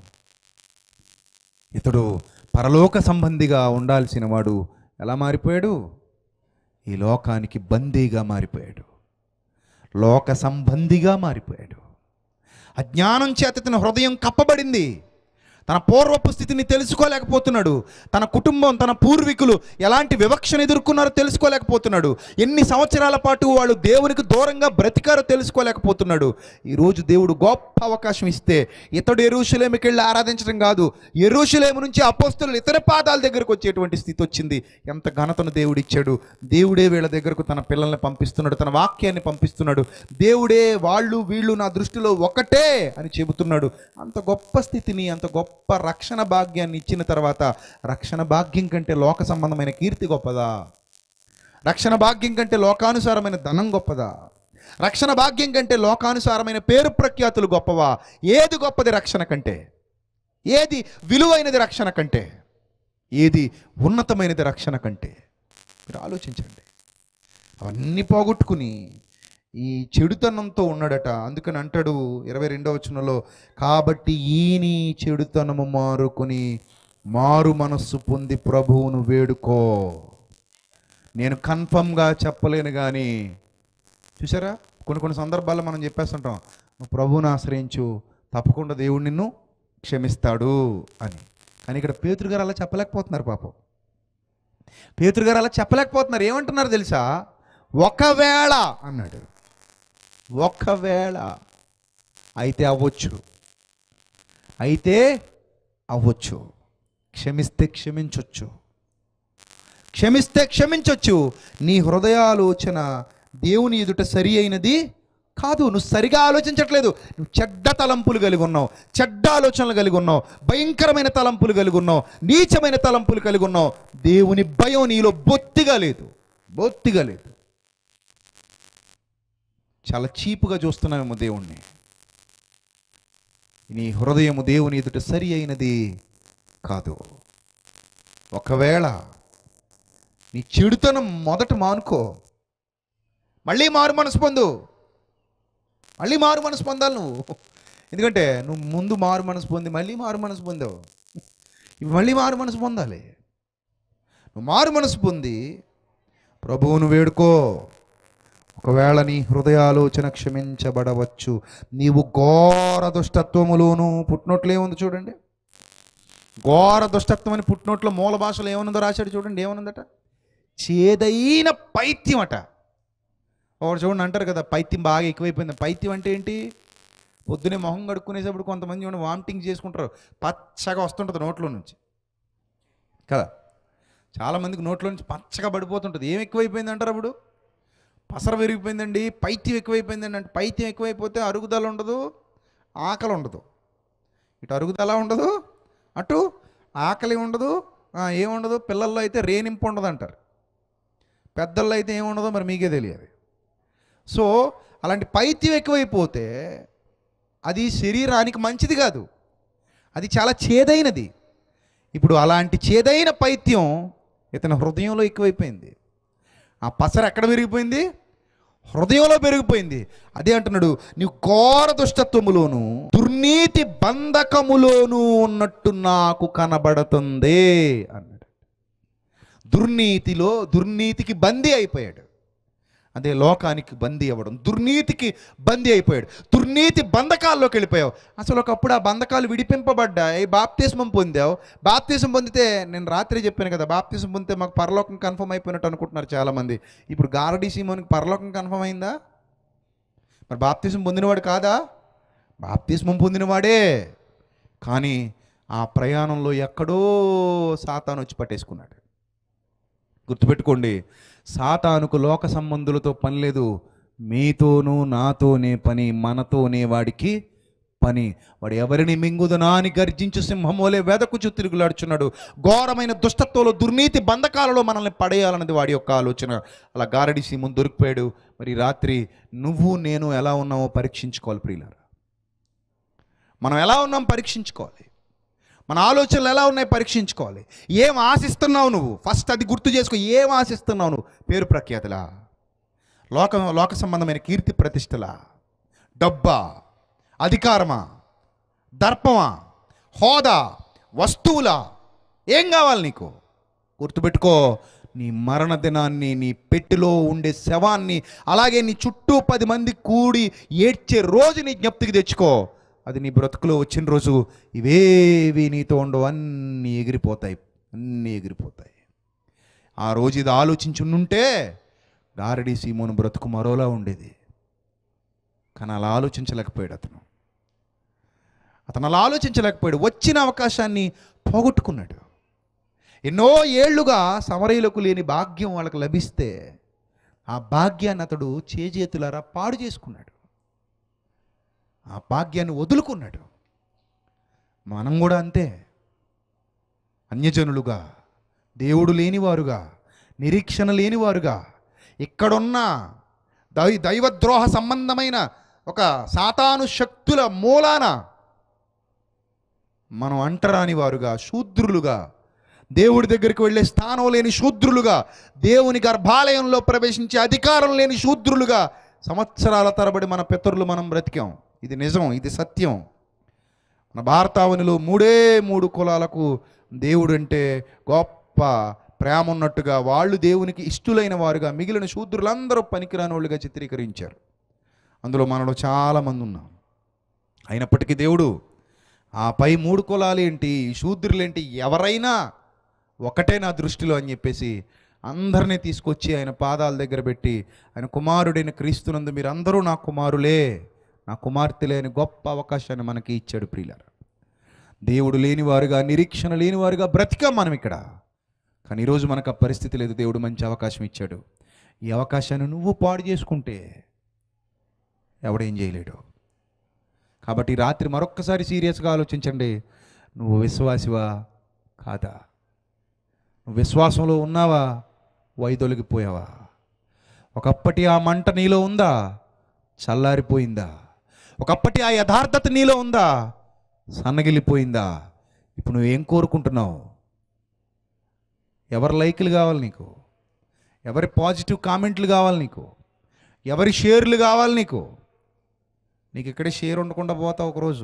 ఇతడు పరలోక సంబంధిగా ఉండాల్సిన వాడు ఎలా మారిపోయాడు ఈ లోకానికి బందీగా మారిపోయాడు లోక సంబంధిగా మారిపోయాడు అజ్ఞానం చేత తన హృదయం కప్పబడింది తన పూర్వపు స్థితిని తెలుసుకోలేకపోతున్నాడు తన కుటుంబం తన పూర్వీకులు ఎలాంటి వివక్షను ఎదుర్కొన్నారో తెలుసుకోలేకపోతున్నాడు ఎన్ని సంవత్సరాల పాటు వాళ్ళు దేవునికి దూరంగా బ్రతికారో తెలుసుకోలేకపోతున్నాడు ఈరోజు దేవుడు గొప్ప అవకాశం ఇస్తే ఇతడు ఎరుషులేమికి వెళ్ళి ఆరాధించడం కాదు ఎరుషులేము నుంచి అపోస్తులు ఇతర పాదాల దగ్గరకు వచ్చేటువంటి స్థితి వచ్చింది ఎంత ఘనతను దేవుడు ఇచ్చాడు దేవుడే వీళ్ళ దగ్గరకు తన పిల్లల్ని పంపిస్తున్నాడు తన వాక్యాన్ని పంపిస్తున్నాడు దేవుడే వాళ్ళు వీళ్ళు నా దృష్టిలో ఒకటే అని చెబుతున్నాడు అంత గొప్ప స్థితిని అంత గొప్ప రక్షణ భాగ్యాన్ని ఇచ్చిన తర్వాత రక్షణ భాగ్యం కంటే లోక సంబంధమైన కీర్తి గొప్పదా రక్షణ భాగ్యం కంటే లోకానుసారమైన ధనం గొప్పదా రక్షణ భాగ్యం కంటే లోకానుసారమైన పేరు ప్రఖ్యాతులు గొప్పవా ఏది గొప్పది రక్షణ కంటే ఏది విలువైనది రక్షణ కంటే ఏది ఉన్నతమైనది రక్షణ కంటే మీరు ఆలోచించండి అవన్నీ పోగొట్టుకుని ఈ చెడుతనంతో ఉన్నాడట అందుకని అంటాడు ఇరవై రెండవ వచనంలో కాబట్టి ఈని చెడుతనము మారుకొని మారు మనస్సు పొంది ప్రభువును వేడుకో నేను కన్ఫర్మ్గా చెప్పలేను కానీ చూసారా కొన్ని కొన్ని సందర్భాల్లో మనం చెప్పేస్తుంటాం నువ్వు ప్రభువుని ఆశ్రయించు తప్పకుండా దేవుడు నిన్ను క్షమిస్తాడు అని కానీ ఇక్కడ పేతురు గారు అలా చెప్పలేకపోతున్నారు పాపం పేతురు గారు అలా చెప్పలేకపోతున్నారు ఏమంటున్నారు తెలుసా ఒకవేళ అన్నాడు ఒకవేళ అయితే అవ్వచ్చు అయితే అవ్వచ్చు క్షమిస్తే క్షమించొచ్చు క్షమిస్తే క్షమించొచ్చు నీ హృదయాలోచన దేవుని ఎదుట సరి అయినది కాదు నువ్వు సరిగా ఆలోచించట్లేదు నువ్వు చెడ్డ తలంపులు కలిగి ఉన్నావు చెడ్డ ఆలోచనలు కలిగి ఉన్నావు భయంకరమైన తలంపులు కలిగి ఉన్నావు నీచమైన తలంపులు కలిగి ఉన్నావు దేవుని భయం నీలో బొత్తిగా లేదు బొత్తిగా లేదు చాలా చీపుగా చూస్తున్నామేమో దేవుణ్ణి నీ హృదయము దేవుని ఎదుట సరి అయినది కాదు ఒకవేళ నీ చెడుతనం మొదట మానుకో మళ్ళీ మారు మనసు పొందు మళ్ళీ మారు మనసు పొందాలి నువ్వు ఎందుకంటే నువ్వు ముందు మారు మనసు పొంది మళ్ళీ మారు మనసు పొందావు ఇప్పుడు మళ్ళీ మారు మనసు పొందాలి నువ్వు మారు మనసు పొంది ప్రభువును వేడుకో ఒకవేళ నీ హృదయాలోచన క్షమించబడవచ్చు నీవు ఘోర దుష్టత్వములోను పుట్టినట్లు ఏముంది చూడండి ఘోర దుష్టత్వం అని పుట్టినట్లో మూల భాషలో ఏమనుందో రాశాడు చూడండి ఏమనుందట చేదైన పైత్యం అట ఒకటి చూడండి అంటారు కదా పైత్యం బాగా ఎక్కువైపోయింది పైత్యం అంటే ఏంటి పొద్దునే మొహం కడుక్కునేటప్పుడు కొంతమంది చూడండి వామిటింగ్ చేసుకుంటారు పచ్చగా వస్తుంటుంది నోట్లో నుంచి కదా చాలామందికి నోట్లో నుంచి పచ్చగా పడిపోతుంటుంది ఏం ఎక్కువైపోయింది అంటారు అప్పుడు పసర విరిగిపోయిందండి పైత్యం ఎక్కువైపోయిందండి అంటే పైత్యం ఎక్కువైపోతే అరుగుదల ఉండదు ఆకలి ఉండదు ఇటు అరుగుదల ఉండదు అటు ఆకలి ఉండదు ఆ, ఏముండదు పిల్లల్లో అయితే రేనింపు ఉండదు అంటారు పెద్దల్లో అయితే ఏముండదో మరి మీకే తెలియదు సో అలాంటి పైత్యం ఎక్కువైపోతే అది శరీరానికి మంచిది కాదు అది చాలా చేదైనది ఇప్పుడు అలాంటి చేదైన పైత్యం ఇతని హృదయంలో ఎక్కువైపోయింది ఆ పసర ఎక్కడ పెరిగిపోయింది హృదయంలో పెరిగిపోయింది అదే అంటున్నాడు నీవు ఘోర దుష్టత్వములోను దుర్నీతి బంధకములోను ఉన్నట్టు నాకు కనబడుతుంది అన్నాడు దుర్నీతిలో దుర్నీతికి బందీ అయిపోయాడు అదే లోకానికి బందీ అవ్వడం దుర్నీతికి బందీ అయిపోయాడు దుర్నీతి బంధకాల్లోకి వెళ్ళిపోయావు అసలు ఒకప్పుడు ఆ బంధకాలు విడిపింపబడ్డాయి బాప్తిస్మం పొందావు బాప్తిజం పొందితే నేను రాత్రి చెప్పాను కదా బాప్తిజం పొందితే మాకు పరలోకం కన్ఫర్మ్ అయిపోయినట్టు అనుకుంటున్నారు చాలామంది ఇప్పుడు గారడీ సీమోనికి పరలోకం కన్ఫర్మ్ అయిందా మరి బాప్తిజం పొందినవాడు కాదా బాప్తిస్మం పొందినవాడే కానీ ఆ ప్రయాణంలో ఎక్కడో సాతాను వచ్చి పట్టేసుకున్నాడు గుర్తుపెట్టుకోండి సాతానుకు లోక సంబంధులతో పని లేదు మీతోనూ నాతోనే పని మనతోనే వాడికి పని వాడు ఎవరిని మింగుదనా అని గర్జించు సింహమోలే వెదకుచు తిరుగులాడుచున్నాడు ఘోరమైన దుష్టత్వంలో దుర్నీతి బంధకాలలో మనల్ని పడేయాలన్నది వాడి యొక్క ఆలోచన అలా గారడి సీమం దొరికిపోయాడు మరి రాత్రి నువ్వు నేను ఎలా ఉన్నామో పరీక్షించుకోవాలి ప్రియులారా మనం ఎలా ఉన్నాం పరీక్షించుకోవాలి మన ఆలోచనలు ఎలా ఉన్నాయి పరీక్షించుకోవాలి ఏం ఆశిస్తున్నావు నువ్వు ఫస్ట్ అది గుర్తు చేసుకో ఏం ఆశిస్తున్నావు నువ్వు పేరు ప్రఖ్యాతులా లోక లోక సంబంధమైన కీర్తి ప్రతిష్టలా డబ్బా అధికారమా దర్పమా హోదా వస్తువులా ఏం కావాలి నీకు గుర్తుపెట్టుకో నీ మరణ దినాన్ని నీ పెట్టెలో ఉండే శవాన్ని అలాగే నీ చుట్టూ పది మంది కూడి ఏడ్చే రోజు నీ జ్ఞప్తికి తెచ్చుకో అది నీ బ్రతుకులో వచ్చిన రోజు ఇవేవి నీతో ఉండవు అన్నీ ఎగిరిపోతాయి అన్నీ ఎగిరిపోతాయి ఆ రోజు ఇది ఆలోచించుంటే గారడి సీమోను బ్రతుకు మరోలా ఉండేది కానీ అలా ఆలోచించలేకపోయాడు అతను అతను అలా ఆలోచించలేకపోయాడు వచ్చిన అవకాశాన్ని పోగొట్టుకున్నాడు ఎన్నో ఏళ్లుగా సమరయులకు లేని భాగ్యం వాళ్ళకి లభిస్తే ఆ భాగ్యాన్ని అతడు చేజేతులారా పాడు చేసుకున్నాడు ఆ భాగ్యాన్ని వదులుకున్నాడు మనం కూడా అంతే అన్యజనులుగా దేవుడు లేనివారుగా నిరీక్షణ లేనివారుగా ఇక్కడున్న దై దైవద్రోహ సంబంధమైన ఒక సాతాను శక్తుల మూలాన మనం అంటరాని వారుగా శూద్రులుగా దేవుడి దగ్గరికి వెళ్ళే స్థానం లేని శూద్రులుగా దేవుని గర్భాలయంలో ప్రవేశించే అధికారం లేని శూద్రులుగా సంవత్సరాల తరబడి మన పితరులు మనం బ్రతికాం ఇది నిజం ఇది సత్యం మన భారతావనిలో మూడే మూడు కులాలకు దేవుడు అంటే గొప్ప ప్రేమ ఉన్నట్టుగా వాళ్ళు దేవునికి ఇష్టులైన వారుగా మిగిలిన శూద్రులందరూ పనికిరాని వాళ్ళుగా చిత్రీకరించారు అందులో మనలో చాలామంది ఉన్నాం అయినప్పటికీ దేవుడు ఆ పై మూడు కులాలేంటి ఈ శూద్రులేంటి ఎవరైనా ఒకటే నా దృష్టిలో అని చెప్పేసి అందరినీ తీసుకొచ్చి ఆయన పాదాల దగ్గర పెట్టి ఆయన కుమారుడైన క్రీస్తునందు మీరు అందరూ నా కుమారులే నా కుమార్తెలే అని గొప్ప అవకాశాన్ని మనకి ఇచ్చాడు ప్రియులారా దేవుడు లేనివారుగా నిరీక్షణ లేనివారుగా బ్రతికాం మనం ఇక్కడ కానీ ఈరోజు మనకు ఆ పరిస్థితి లేదు దేవుడు మంచి అవకాశం ఇచ్చాడు ఈ అవకాశాన్ని నువ్వు పాడు చేసుకుంటే ఎవడేం చేయలేడు కాబట్టి ఈ రాత్రి మరొక్కసారి సీరియస్గా ఆలోచించండి నువ్వు విశ్వాసివా కాదా నువ్వు విశ్వాసంలో ఉన్నావా వైదొలిగిపోయావా ఒకప్పటి ఆ మంట నీలో ఉందా చల్లారిపోయిందా ఒకప్పటి ఆ యథార్థత నీలో ఉందా సన్నగిలిపోయిందా ఇప్పుడు నువ్వేం కోరుకుంటున్నావు ఎవరి లైకులు కావాలి నీకు ఎవరి పాజిటివ్ కామెంట్లు కావాలి నీకు ఎవరి షేర్లు కావాలి నీకు నీకు ఇక్కడే షేర్ ఉండకుండా పోతావు ఒకరోజు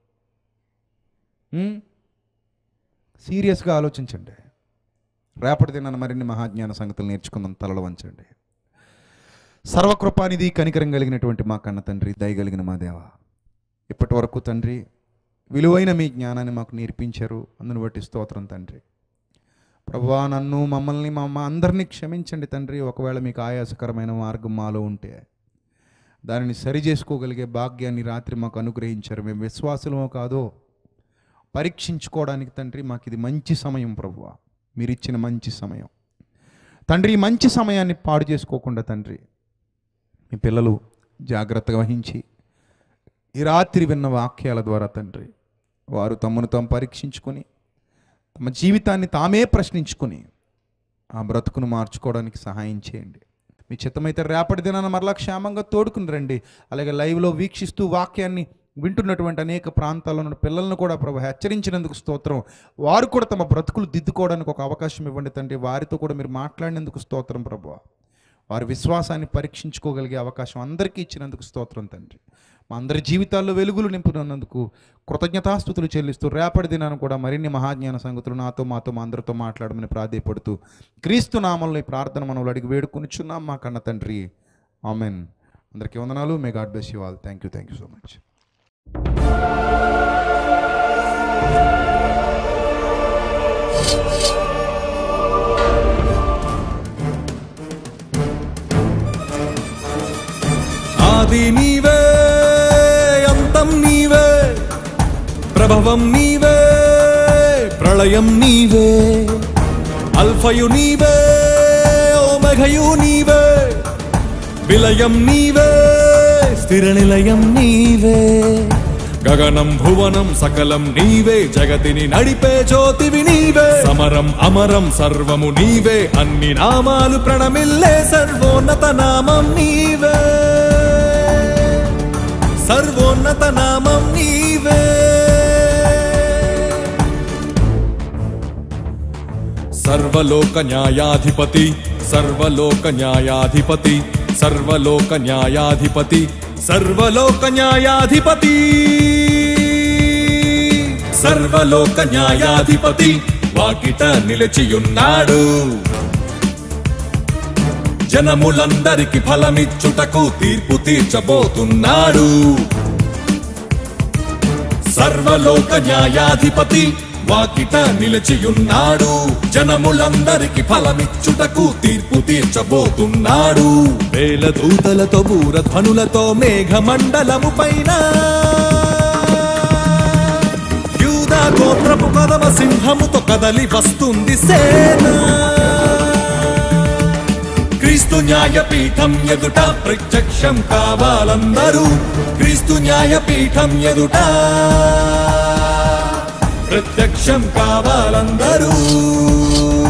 ఉం? సీరియస్గా ఆలోచించండి రేపటి దినాన మరిన్ని మహాజ్ఞాన సంగతులు నేర్చుకుందాం తలలో వంచండి సర్వకృపానిధి కనికరం కలిగినటువంటి మా కన్న తండ్రి దయగలిగిన మా దేవ ఇప్పటి వరకు తండ్రి విలువైన మీ జ్ఞానాన్ని మాకు నేర్పించారు అందును బట్టి స్తోత్రం తండ్రి ప్రభువా నన్ను మమ్మల్ని మా మా అందరినీ క్షమించండి తండ్రి ఒకవేళ మీకు ఆయాసకరమైన మార్గం మాలో ఉంటే దానిని సరి చేసుకోగలిగే భాగ్యాన్ని రాత్రి మాకు అనుగ్రహించారు మేము విశ్వాసులమో కాదో పరీక్షించుకోవడానికి తండ్రి మాకు ఇది మంచి సమయం ప్రభువా మీరు ఇచ్చిన మంచి సమయం తండ్రి ఈ మంచి సమయాన్ని పాడు చేసుకోకుండా తండ్రి మీ పిల్లలు జాగ్రత్తగా వహించి ఈ రాత్రి విన్న వాక్యాల ద్వారా తండ్రి వారు తమను తాము పరీక్షించుకొని తమ జీవితాన్ని తామే ప్రశ్నించుకొని ఆ బ్రతుకును మార్చుకోవడానికి సహాయం చేయండి మీ చిత్తమైతే రేపటి దినాన మరలా క్షేమంగా తోడుకుని రండి అలాగే లైవ్లో వీక్షిస్తూ వాక్యాన్ని వింటున్నటువంటి అనేక ప్రాంతాల్లో ఉన్న పిల్లలను కూడా ప్రభు హెచ్చరించినందుకు స్తోత్రం వారు కూడా తమ బ్రతుకులు దిద్దుకోవడానికి ఒక అవకాశం ఇవ్వండి తండ్రి వారితో కూడా మీరు మాట్లాడినందుకు స్తోత్రం ప్రభు వారి విశ్వాసాన్ని పరీక్షించుకోగలిగే అవకాశం అందరికీ ఇచ్చినందుకు స్తోత్రం తండ్రి మా అందరి జీవితాల్లో వెలుగులు నింపుతున్నందుకు కృతజ్ఞతాస్థుతులు చెల్లిస్తూ రేపటి దినాన్ని కూడా మరిన్ని మహాజ్ఞాన సంగతులు నాతో మాతో మా అందరితో మాట్లాడమని ప్రాధేయపడుతూ క్రీస్తు నామంలో ఈ ప్రార్థన మనం అడిగి వేడుకొనిచున్నాం మా కన్న తండ్రి ఆమెన్ అందరికీ వందనాలు may God bless you all thank you thank you so much ఆది నీవే అంతం నీవే ప్రభవం నీవే ప్రళయం నీవే అల్ఫయు నీవే ఓమఘయు నీవే విలయం నీవే స్థిర నిలయం నీవే గగనం భువనం సకలం నీవే జగతిని నడిపే జ్యోతివి నీవే సమరం అమరం సర్వము నీవే అన్ని నామాలు ప్రణమిల్లే సర్వోన్నత నామం నీవే సర్వోన్నత నామం నీవే సర్వలోక న్యాయాధిపతి సర్వలోక న్యాయాధిపతి సర్వలోక న్యాయాధిపతి సర్వలోక న్యాయాధిపతి సర్వలోక న్యాయాధిపతి వాకిట నిలిచియున్నాడు జనములందరికి ఫలమిచ్చుటకు తీర్పు తీర్చబోతున్నాడు సర్వలోక న్యాయాధిపతి వాకిట నిలిచియున్నాడు జనములందరికి ఫలమిచ్చుటకు తీర్పు తీర్చబోతున్నాడు వేల దూతలతో బూరధ్వనులతో మేఘమండలము పైన యూదా గోత్రపు కదమ సింహముతో కదలి వస్తుంది సేన క్రీస్తు న్యాయపీఠం ఎదుట ప్రత్యక్షం కావాలందరూ క్రీస్తు న్యాయపీఠం ఎదుట ప్రత్యక్షం కావాలందరూ